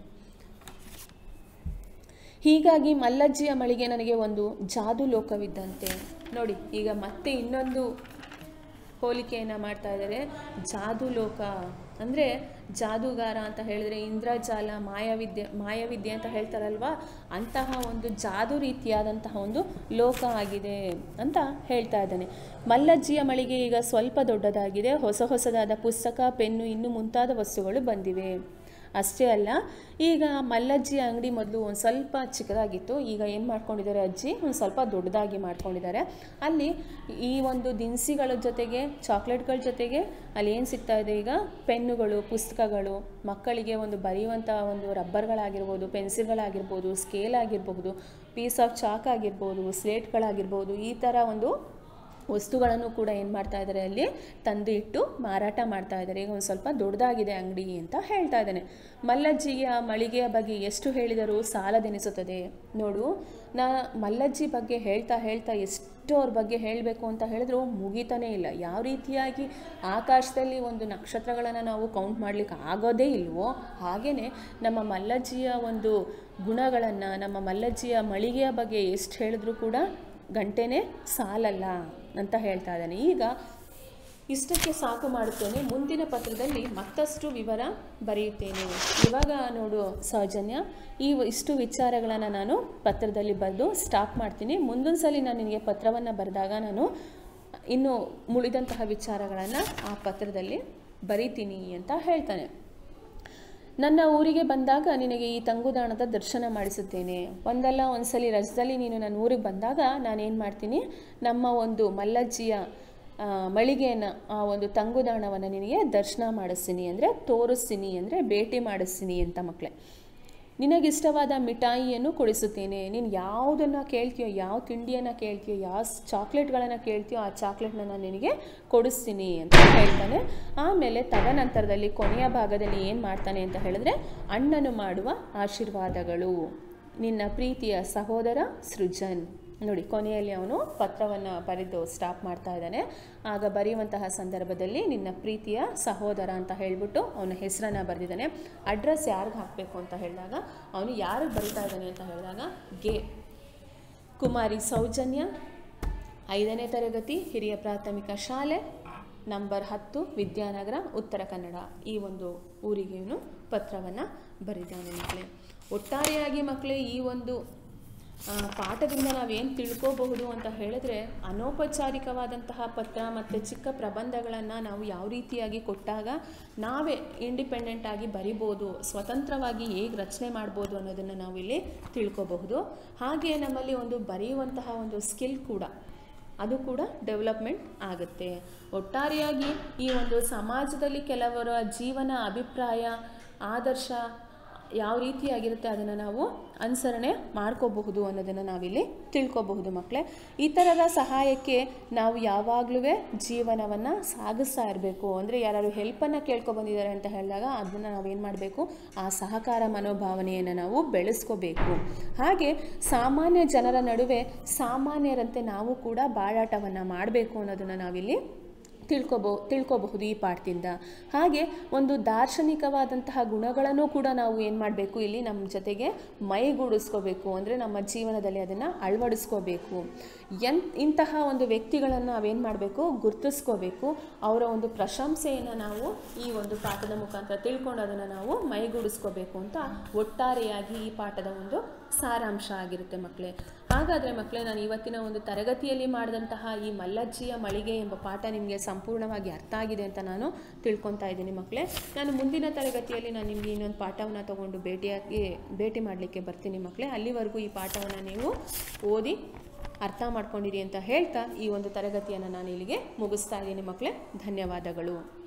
ಹೀಗಾಗಿ ಮಲ್ಲಜ್ಜಿಯ ಮಳಿಗೆ ನನಗೆ ಒಂದು ಜಾದು ಲೋಕವಿದ್ದಂತೆ ನೋಡಿ ಈಗ ಮತ್ತೆ ಇನ್ನೊಂದು ಹೋಲಿಕೆಯನ್ನು ಮಾಡ್ತಾ ಇದ್ದಾರೆ ಜಾದು ಲೋಕ ಅಂದರೆ ಜಾದೂಗಾರ ಅಂತ ಹೇಳಿದ್ರೆ ಇಂದ್ರಜಾಲ ಮಾಯವಿದ್ಯೆ ಮಾಯವಿದ್ಯೆ ಅಂತ ಹೇಳ್ತಾರಲ್ವಾ ಅಂತಹ ಒಂದು ಜಾದು ರೀತಿಯಾದಂತಹ ಒಂದು ಲೋಕ ಆಗಿದೆ ಅಂತ ಹೇಳ್ತಾ ಇದ್ದಾನೆ ಮಲ್ಲಜ್ಜಿಯ ಮಳಿಗೆ ಈಗ ಸ್ವಲ್ಪ ದೊಡ್ಡದಾಗಿದೆ ಹೊಸ ಹೊಸದಾದ ಪುಸ್ತಕ ಪೆನ್ನು ಇನ್ನು ಮುಂತಾದ ವಸ್ತುಗಳು ಬಂದಿವೆ ಅಷ್ಟೇ ಅಲ್ಲ ಈಗ ಮಲ್ಲಜ್ಜಿ ಅಂಗಡಿ ಮೊದಲು ಒಂದು ಸ್ವಲ್ಪ ಚಿಕ್ಕದಾಗಿತ್ತು ಈಗ ಏನು ಮಾಡ್ಕೊಂಡಿದ್ದಾರೆ ಅಜ್ಜಿ ಒಂದು ಸ್ವಲ್ಪ ದೊಡ್ಡದಾಗಿ ಮಾಡ್ಕೊಂಡಿದ್ದಾರೆ ಅಲ್ಲಿ ಈ ಒಂದು ದಿನಸಿಗಳ ಜೊತೆಗೆ ಚಾಕ್ಲೇಟ್ಗಳ ಜೊತೆಗೆ ಅಲ್ಲಿ ಏನು ಸಿಗ್ತಾ ಇದೆ ಈಗ ಪೆನ್ನುಗಳು ಪುಸ್ತಕಗಳು ಮಕ್ಕಳಿಗೆ ಒಂದು ಬರೆಯುವಂಥ ಒಂದು ರಬ್ಬರ್ಗಳಾಗಿರ್ಬೋದು ಪೆನ್ಸಿಲ್ಗಳಾಗಿರ್ಬೋದು ಸ್ಕೇಲ್ ಆಗಿರ್ಬೋದು ಪೀಸ್ ಆಫ್ ಚಾಕ್ ಆಗಿರ್ಬೋದು ಸ್ಲೇಟ್ಗಳಾಗಿರ್ಬೋದು ಈ ಥರ ಒಂದು ವಸ್ತುಗಳನ್ನು ಕೂಡ ಏನು ಮಾಡ್ತಾ ಇದ್ದಾರೆ ಅಲ್ಲಿ ತಂದು ಇಟ್ಟು ಮಾರಾಟ ಮಾಡ್ತಾ ಇದ್ದಾರೆ ಈಗ ಒಂದು ಸ್ವಲ್ಪ ದೊಡ್ಡದಾಗಿದೆ ಅಂಗಡಿ ಅಂತ ಹೇಳ್ತಾ ಇದ್ದಾನೆ ಮಲ್ಲಜ್ಜಿಯ ಮಳಿಗೆಯ ಬಗ್ಗೆ ಎಷ್ಟು ಹೇಳಿದರೂ ಸಾಲದೆನಿಸುತ್ತದೆ ನೋಡು ನಾ ಮಲ್ಲಜ್ಜಿ ಬಗ್ಗೆ ಹೇಳ್ತಾ ಹೇಳ್ತಾ ಎಷ್ಟು ಅವ್ರ ಬಗ್ಗೆ ಹೇಳಬೇಕು ಅಂತ ಹೇಳಿದ್ರು ಮುಗಿತಾನೇ ಇಲ್ಲ ಯಾವ ರೀತಿಯಾಗಿ ಆಕಾಶದಲ್ಲಿ ಒಂದು ನಕ್ಷತ್ರಗಳನ್ನು ನಾವು ಕೌಂಟ್ ಮಾಡಲಿಕ್ಕೆ ಆಗೋದೇ ಇಲ್ವೋ ಹಾಗೆಯೇ ನಮ್ಮ ಮಲ್ಲಜ್ಜಿಯ ಒಂದು ಗುಣಗಳನ್ನು ನಮ್ಮ ಮಲ್ಲಜ್ಜಿಯ ಮಳಿಗೆಯ ಬಗ್ಗೆ ಎಷ್ಟು ಹೇಳಿದ್ರು ಕೂಡ ಗಂಟೆನೇ ಸಾಲಲ್ಲ ಅಂತ ಹೇಳ್ತಾ ಇದ್ದಾನೆ ಈಗ ಇಷ್ಟಕ್ಕೆ ಸಾಕು ಮಾಡುತ್ತೇನೆ ಮುಂದಿನ ಪತ್ರದಲ್ಲಿ ಮತ್ತಷ್ಟು ವಿವರ ಬರೆಯುತ್ತೇನೆ ಇವಾಗ ನೋಡು ಸೌಜನ್ಯ ಈ ವ- ಇಷ್ಟು ವಿಚಾರಗಳನ್ನು ನಾನು ಪತ್ರದಲ್ಲಿ ಬರೆದು ಸ್ಟಾಪ್ ಮಾಡ್ತೀನಿ ಮುಂದೊಂದು ಸಲ ನಾನು ನಿನಗೆ ಪತ್ರವನ್ನು ಬರೆದಾಗ ನಾನು ಇನ್ನು ಮುಳಿದಂತಹ ವಿಚಾರಗಳನ್ನು ಆ ಪತ್ರದಲ್ಲಿ ಬರೀತೀನಿ ಅಂತ ಹೇಳ್ತಾನೆ ನನ್ನ ಊರಿಗೆ ಬಂದಾಗ ನಿನಗೆ ಈ ತಂಗುದಾಣದ ದರ್ಶನ ಮಾಡಿಸುತ್ತೇನೆ ಒಂದಲ್ಲ ಒಂದ್ಸಲಿ ರಜದಲ್ಲಿ ನೀನು ನನ್ನ ಊರಿಗೆ ಬಂದಾಗ ನಾನೇನು ಮಾಡ್ತೀನಿ ನಮ್ಮ ಒಂದು ಮಲ್ಲಜ್ಜಿಯ ಆ, ಮಳಿಗೆಯನ್ನು ಆ ಒಂದು ತಂಗುದಾಣವನ್ನು ನಿನಗೆ ದರ್ಶನ ಮಾಡಿಸ್ತೀನಿ ಅಂದರೆ ತೋರಿಸ್ತೀನಿ ಅಂದರೆ ಭೇಟಿ ಮಾಡಿಸ್ತೀನಿ ಅಂತ ಮಕ್ಕಳೇ ನಿನಗಿಷ್ಟವಾದ ಮಿಠಾಯಿಯನ್ನು ಕೊಡಿಸುತ್ತೇನೆ ನೀನು ಯಾವುದನ್ನು ಕೇಳ್ತೀಯೋ ಯಾವ ತಿಂಡಿಯನ್ನು ಕೇಳ್ತೀಯೋ ಯಾವ ಚಾಕ್ಲೇಟ್ಗಳನ್ನು ಕೇಳ್ತೀಯೋ ಆ ಚಾಕ್ಲೇಟ್ನ ನಾನು ನಿನಗೆ ಕೊಡಿಸ್ತೀನಿ ಅಂತ ಹೇಳ್ತಾನೆ ಆಮೇಲೆ ತದನಂತರದಲ್ಲಿ ಕೊನೆಯ ಭಾಗದಲ್ಲಿ ಏನು ಮಾಡ್ತಾನೆ ಅಂತ ಹೇಳಿದ್ರೆ ಅಣ್ಣನು ಮಾಡುವ ಆಶೀರ್ವಾದಗಳು ನಿನ್ನ ಪ್ರೀತಿಯ ಸಹೋದರ ಸೃಜನ್ ನೋಡಿ ಕೊನೆಯಲ್ಲಿ ಅವನು ಪತ್ರವನ್ನು ಬರೆದು ಸ್ಟಾಪ್ ಮಾಡ್ತಾ ಇದ್ದಾನೆ ಆಗ ಬರೆಯುವಂತಹ ಸಂದರ್ಭದಲ್ಲಿ ನಿನ್ನ ಪ್ರೀತಿಯ ಸಹೋದರ ಅಂತ ಹೇಳ್ಬಿಟ್ಟು ಅವನ ಹೆಸರನ್ನು ಬರೆದಿದ್ದಾನೆ ಅಡ್ರೆಸ್ ಯಾರಿಗೆ ಹಾಕಬೇಕು ಅಂತ ಹೇಳಿದಾಗ ಅವನು ಯಾರಿಗೆ ಬರಿತಾ ಇದ್ದಾನೆ ಅಂತ ಹೇಳಿದಾಗ ಗೆ ಕುಮಾರಿ ಸೌಜನ್ಯ ಐದನೇ ತರಗತಿ ಹಿರಿಯ ಪ್ರಾಥಮಿಕ ಶಾಲೆ ನಂಬರ್ ಹತ್ತು ವಿದ್ಯಾನಗರ ಉತ್ತರ ಕನ್ನಡ ಈ ಒಂದು ಊರಿಗೆ ಇವನು ಪತ್ರವನ್ನು ಬರೆದಿದ್ದಾನೆ ಮಕ್ಕಳೇ ಒಟ್ಟಾರೆಯಾಗಿ ಮಕ್ಕಳೇ ಈ ಒಂದು ಆ, ಪಾಠದಿಂದ ನಾವೇನು ತಿಳ್ಕೋಬಹುದು ಅಂತ ಹೇಳಿದ್ರೆ ಅನೌಪಚಾರಿಕವಾದಂತಹ ಪತ್ರ ಮತ್ತು ಚಿಕ್ಕ ಪ್ರಬಂಧಗಳನ್ನು ನಾವು ಯಾವ ರೀತಿಯಾಗಿ ಕೊಟ್ಟಾಗ ನಾವೇ ಇಂಡಿಪೆಂಡೆಂಟ್ ಆಗಿ ಬರಿಬೋದು ಸ್ವತಂತ್ರವಾಗಿ ಹೇಗೆ ರಚನೆ ಮಾಡ್ಬೋದು ಅನ್ನೋದನ್ನು ನಾವಿಲ್ಲಿ ತಿಳ್ಕೋಬಹುದು ಹಾಗೆ ನಮ್ಮಲ್ಲಿ ಒಂದು ಬರೆಯುವಂತಹ ಒಂದು ಸ್ಕಿಲ್ ಕೂಡ ಅದು ಕೂಡ ಡೆವಲಪ್ಮೆಂಟ್ ಆಗುತ್ತೆ ಒಟ್ಟಾರೆಯಾಗಿ ಈ ಒಂದು ಸಮಾಜದಲ್ಲಿ ಕೆಲವರ ಜೀವನ ಅಭಿಪ್ರಾಯ ಆದರ್ಶ ಯಾವ ರೀತಿಯಾಗಿರುತ್ತೆ ಅದನ್ನು ನಾವು ಅನುಸರಣೆ ಮಾಡ್ಕೋಬಹುದು ಅನ್ನೋದನ್ನು ನಾವಿಲ್ಲಿ ತಿಳ್ಕೊಬಹುದು ಮಕ್ಕಳೇ ಈ ಥರದ ಸಹಾಯಕ್ಕೆ ನಾವು ಯಾವಾಗಲೂ ಜೀವನವನ್ನು ಸಾಗಿಸ್ತಾ ಇರಬೇಕು ಅಂದರೆ ಯಾರು ಹೆಲ್ಪನ್ನು ಕೇಳ್ಕೊಬಂದಿದ್ದಾರೆ ಅಂತ ಹೇಳಿದಾಗ ಅದನ್ನು ನಾವೇನು ಮಾಡಬೇಕು ಆ ಸಹಕಾರ ಮನೋಭಾವನೆಯನ್ನು ನಾವು ಬೆಳೆಸ್ಕೋಬೇಕು ಹಾಗೆ ಸಾಮಾನ್ಯ ಜನರ ನಡುವೆ ಸಾಮಾನ್ಯರಂತೆ ನಾವು ಕೂಡ ಬಾಳಾಟವನ್ನು ಮಾಡಬೇಕು ಅನ್ನೋದನ್ನು ನಾವಿಲ್ಲಿ ತಿಳ್ಕೊಬೋ ತಿಳ್ಕೊಬಹುದು ಈ ಪಾಠದಿಂದ ಹಾಗೆ ಒಂದು ದಾರ್ಶನಿಕವಾದಂತಹ ಗುಣಗಳನ್ನು ಕೂಡ ನಾವು ಏನು ಮಾಡಬೇಕು ಇಲ್ಲಿ ನಮ್ಮ ಜೊತೆಗೆ ಮೈಗೂಡಿಸ್ಕೋಬೇಕು ಅಂದರೆ ನಮ್ಮ ಜೀವನದಲ್ಲಿ ಅದನ್ನು ಅಳವಡಿಸ್ಕೋಬೇಕು ಎನ್ ಇಂತಹ ಒಂದು ವ್ಯಕ್ತಿಗಳನ್ನು ನಾವೇನು ಮಾಡಬೇಕು ಗುರ್ತಿಸ್ಕೋಬೇಕು ಅವರ ಒಂದು ಪ್ರಶಂಸೆಯನ್ನು ನಾವು ಈ ಒಂದು ಪಾಠದ ಮುಖಾಂತರ ತಿಳ್ಕೊಂಡು ಅದನ್ನು ನಾವು ಮೈಗೂಡಿಸ್ಕೋಬೇಕು ಅಂತ ಒಟ್ಟಾರೆಯಾಗಿ ಈ ಪಾಠದ ಒಂದು ಸಾರಾಂಶ ಆಗಿರುತ್ತೆ ಮಕ್ಕಳೇ ಹಾಗಾದರೆ ಮಕ್ಕಳೇ ನಾನು ಇವತ್ತಿನ ಒಂದು ತರಗತಿಯಲ್ಲಿ ಮಾಡಿದಂತಹ ಈ ಮಲ್ಲಜ್ಜಿಯ ಮಳಿಗೆ ಎಂಬ ಪಾಠ ನಿಮಗೆ ಸಂಪೂರ್ಣವಾಗಿ ಅರ್ಥ ಆಗಿದೆ ಅಂತ ನಾನು ತಿಳ್ಕೊತಾ ಇದ್ದೀನಿ ಮಕ್ಕಳೇ ನಾನು ಮುಂದಿನ ತರಗತಿಯಲ್ಲಿ ನಾನು ನಿಮಗೆ ಇನ್ನೊಂದು ಪಾಠವನ್ನು ತಗೊಂಡು ಭೇಟಿಯಾಗಿ ಭೇಟಿ ಮಾಡಲಿಕ್ಕೆ ಬರ್ತೀನಿ ಮಕ್ಕಳೇ ಅಲ್ಲಿವರೆಗೂ ಈ ಪಾಠವನ್ನು ನೀವು ಓದಿ ಅರ್ಥ ಮಾಡ್ಕೊಂಡಿರಿ ಅಂತ ಹೇಳ್ತಾ ಈ ಒಂದು ತರಗತಿಯನ್ನು ನಾನು ಇಲ್ಲಿಗೆ ಮುಗಿಸ್ತಾ ಇದ್ದೀನಿ ಮಕ್ಕಳೇ ಧನ್ಯವಾದಗಳು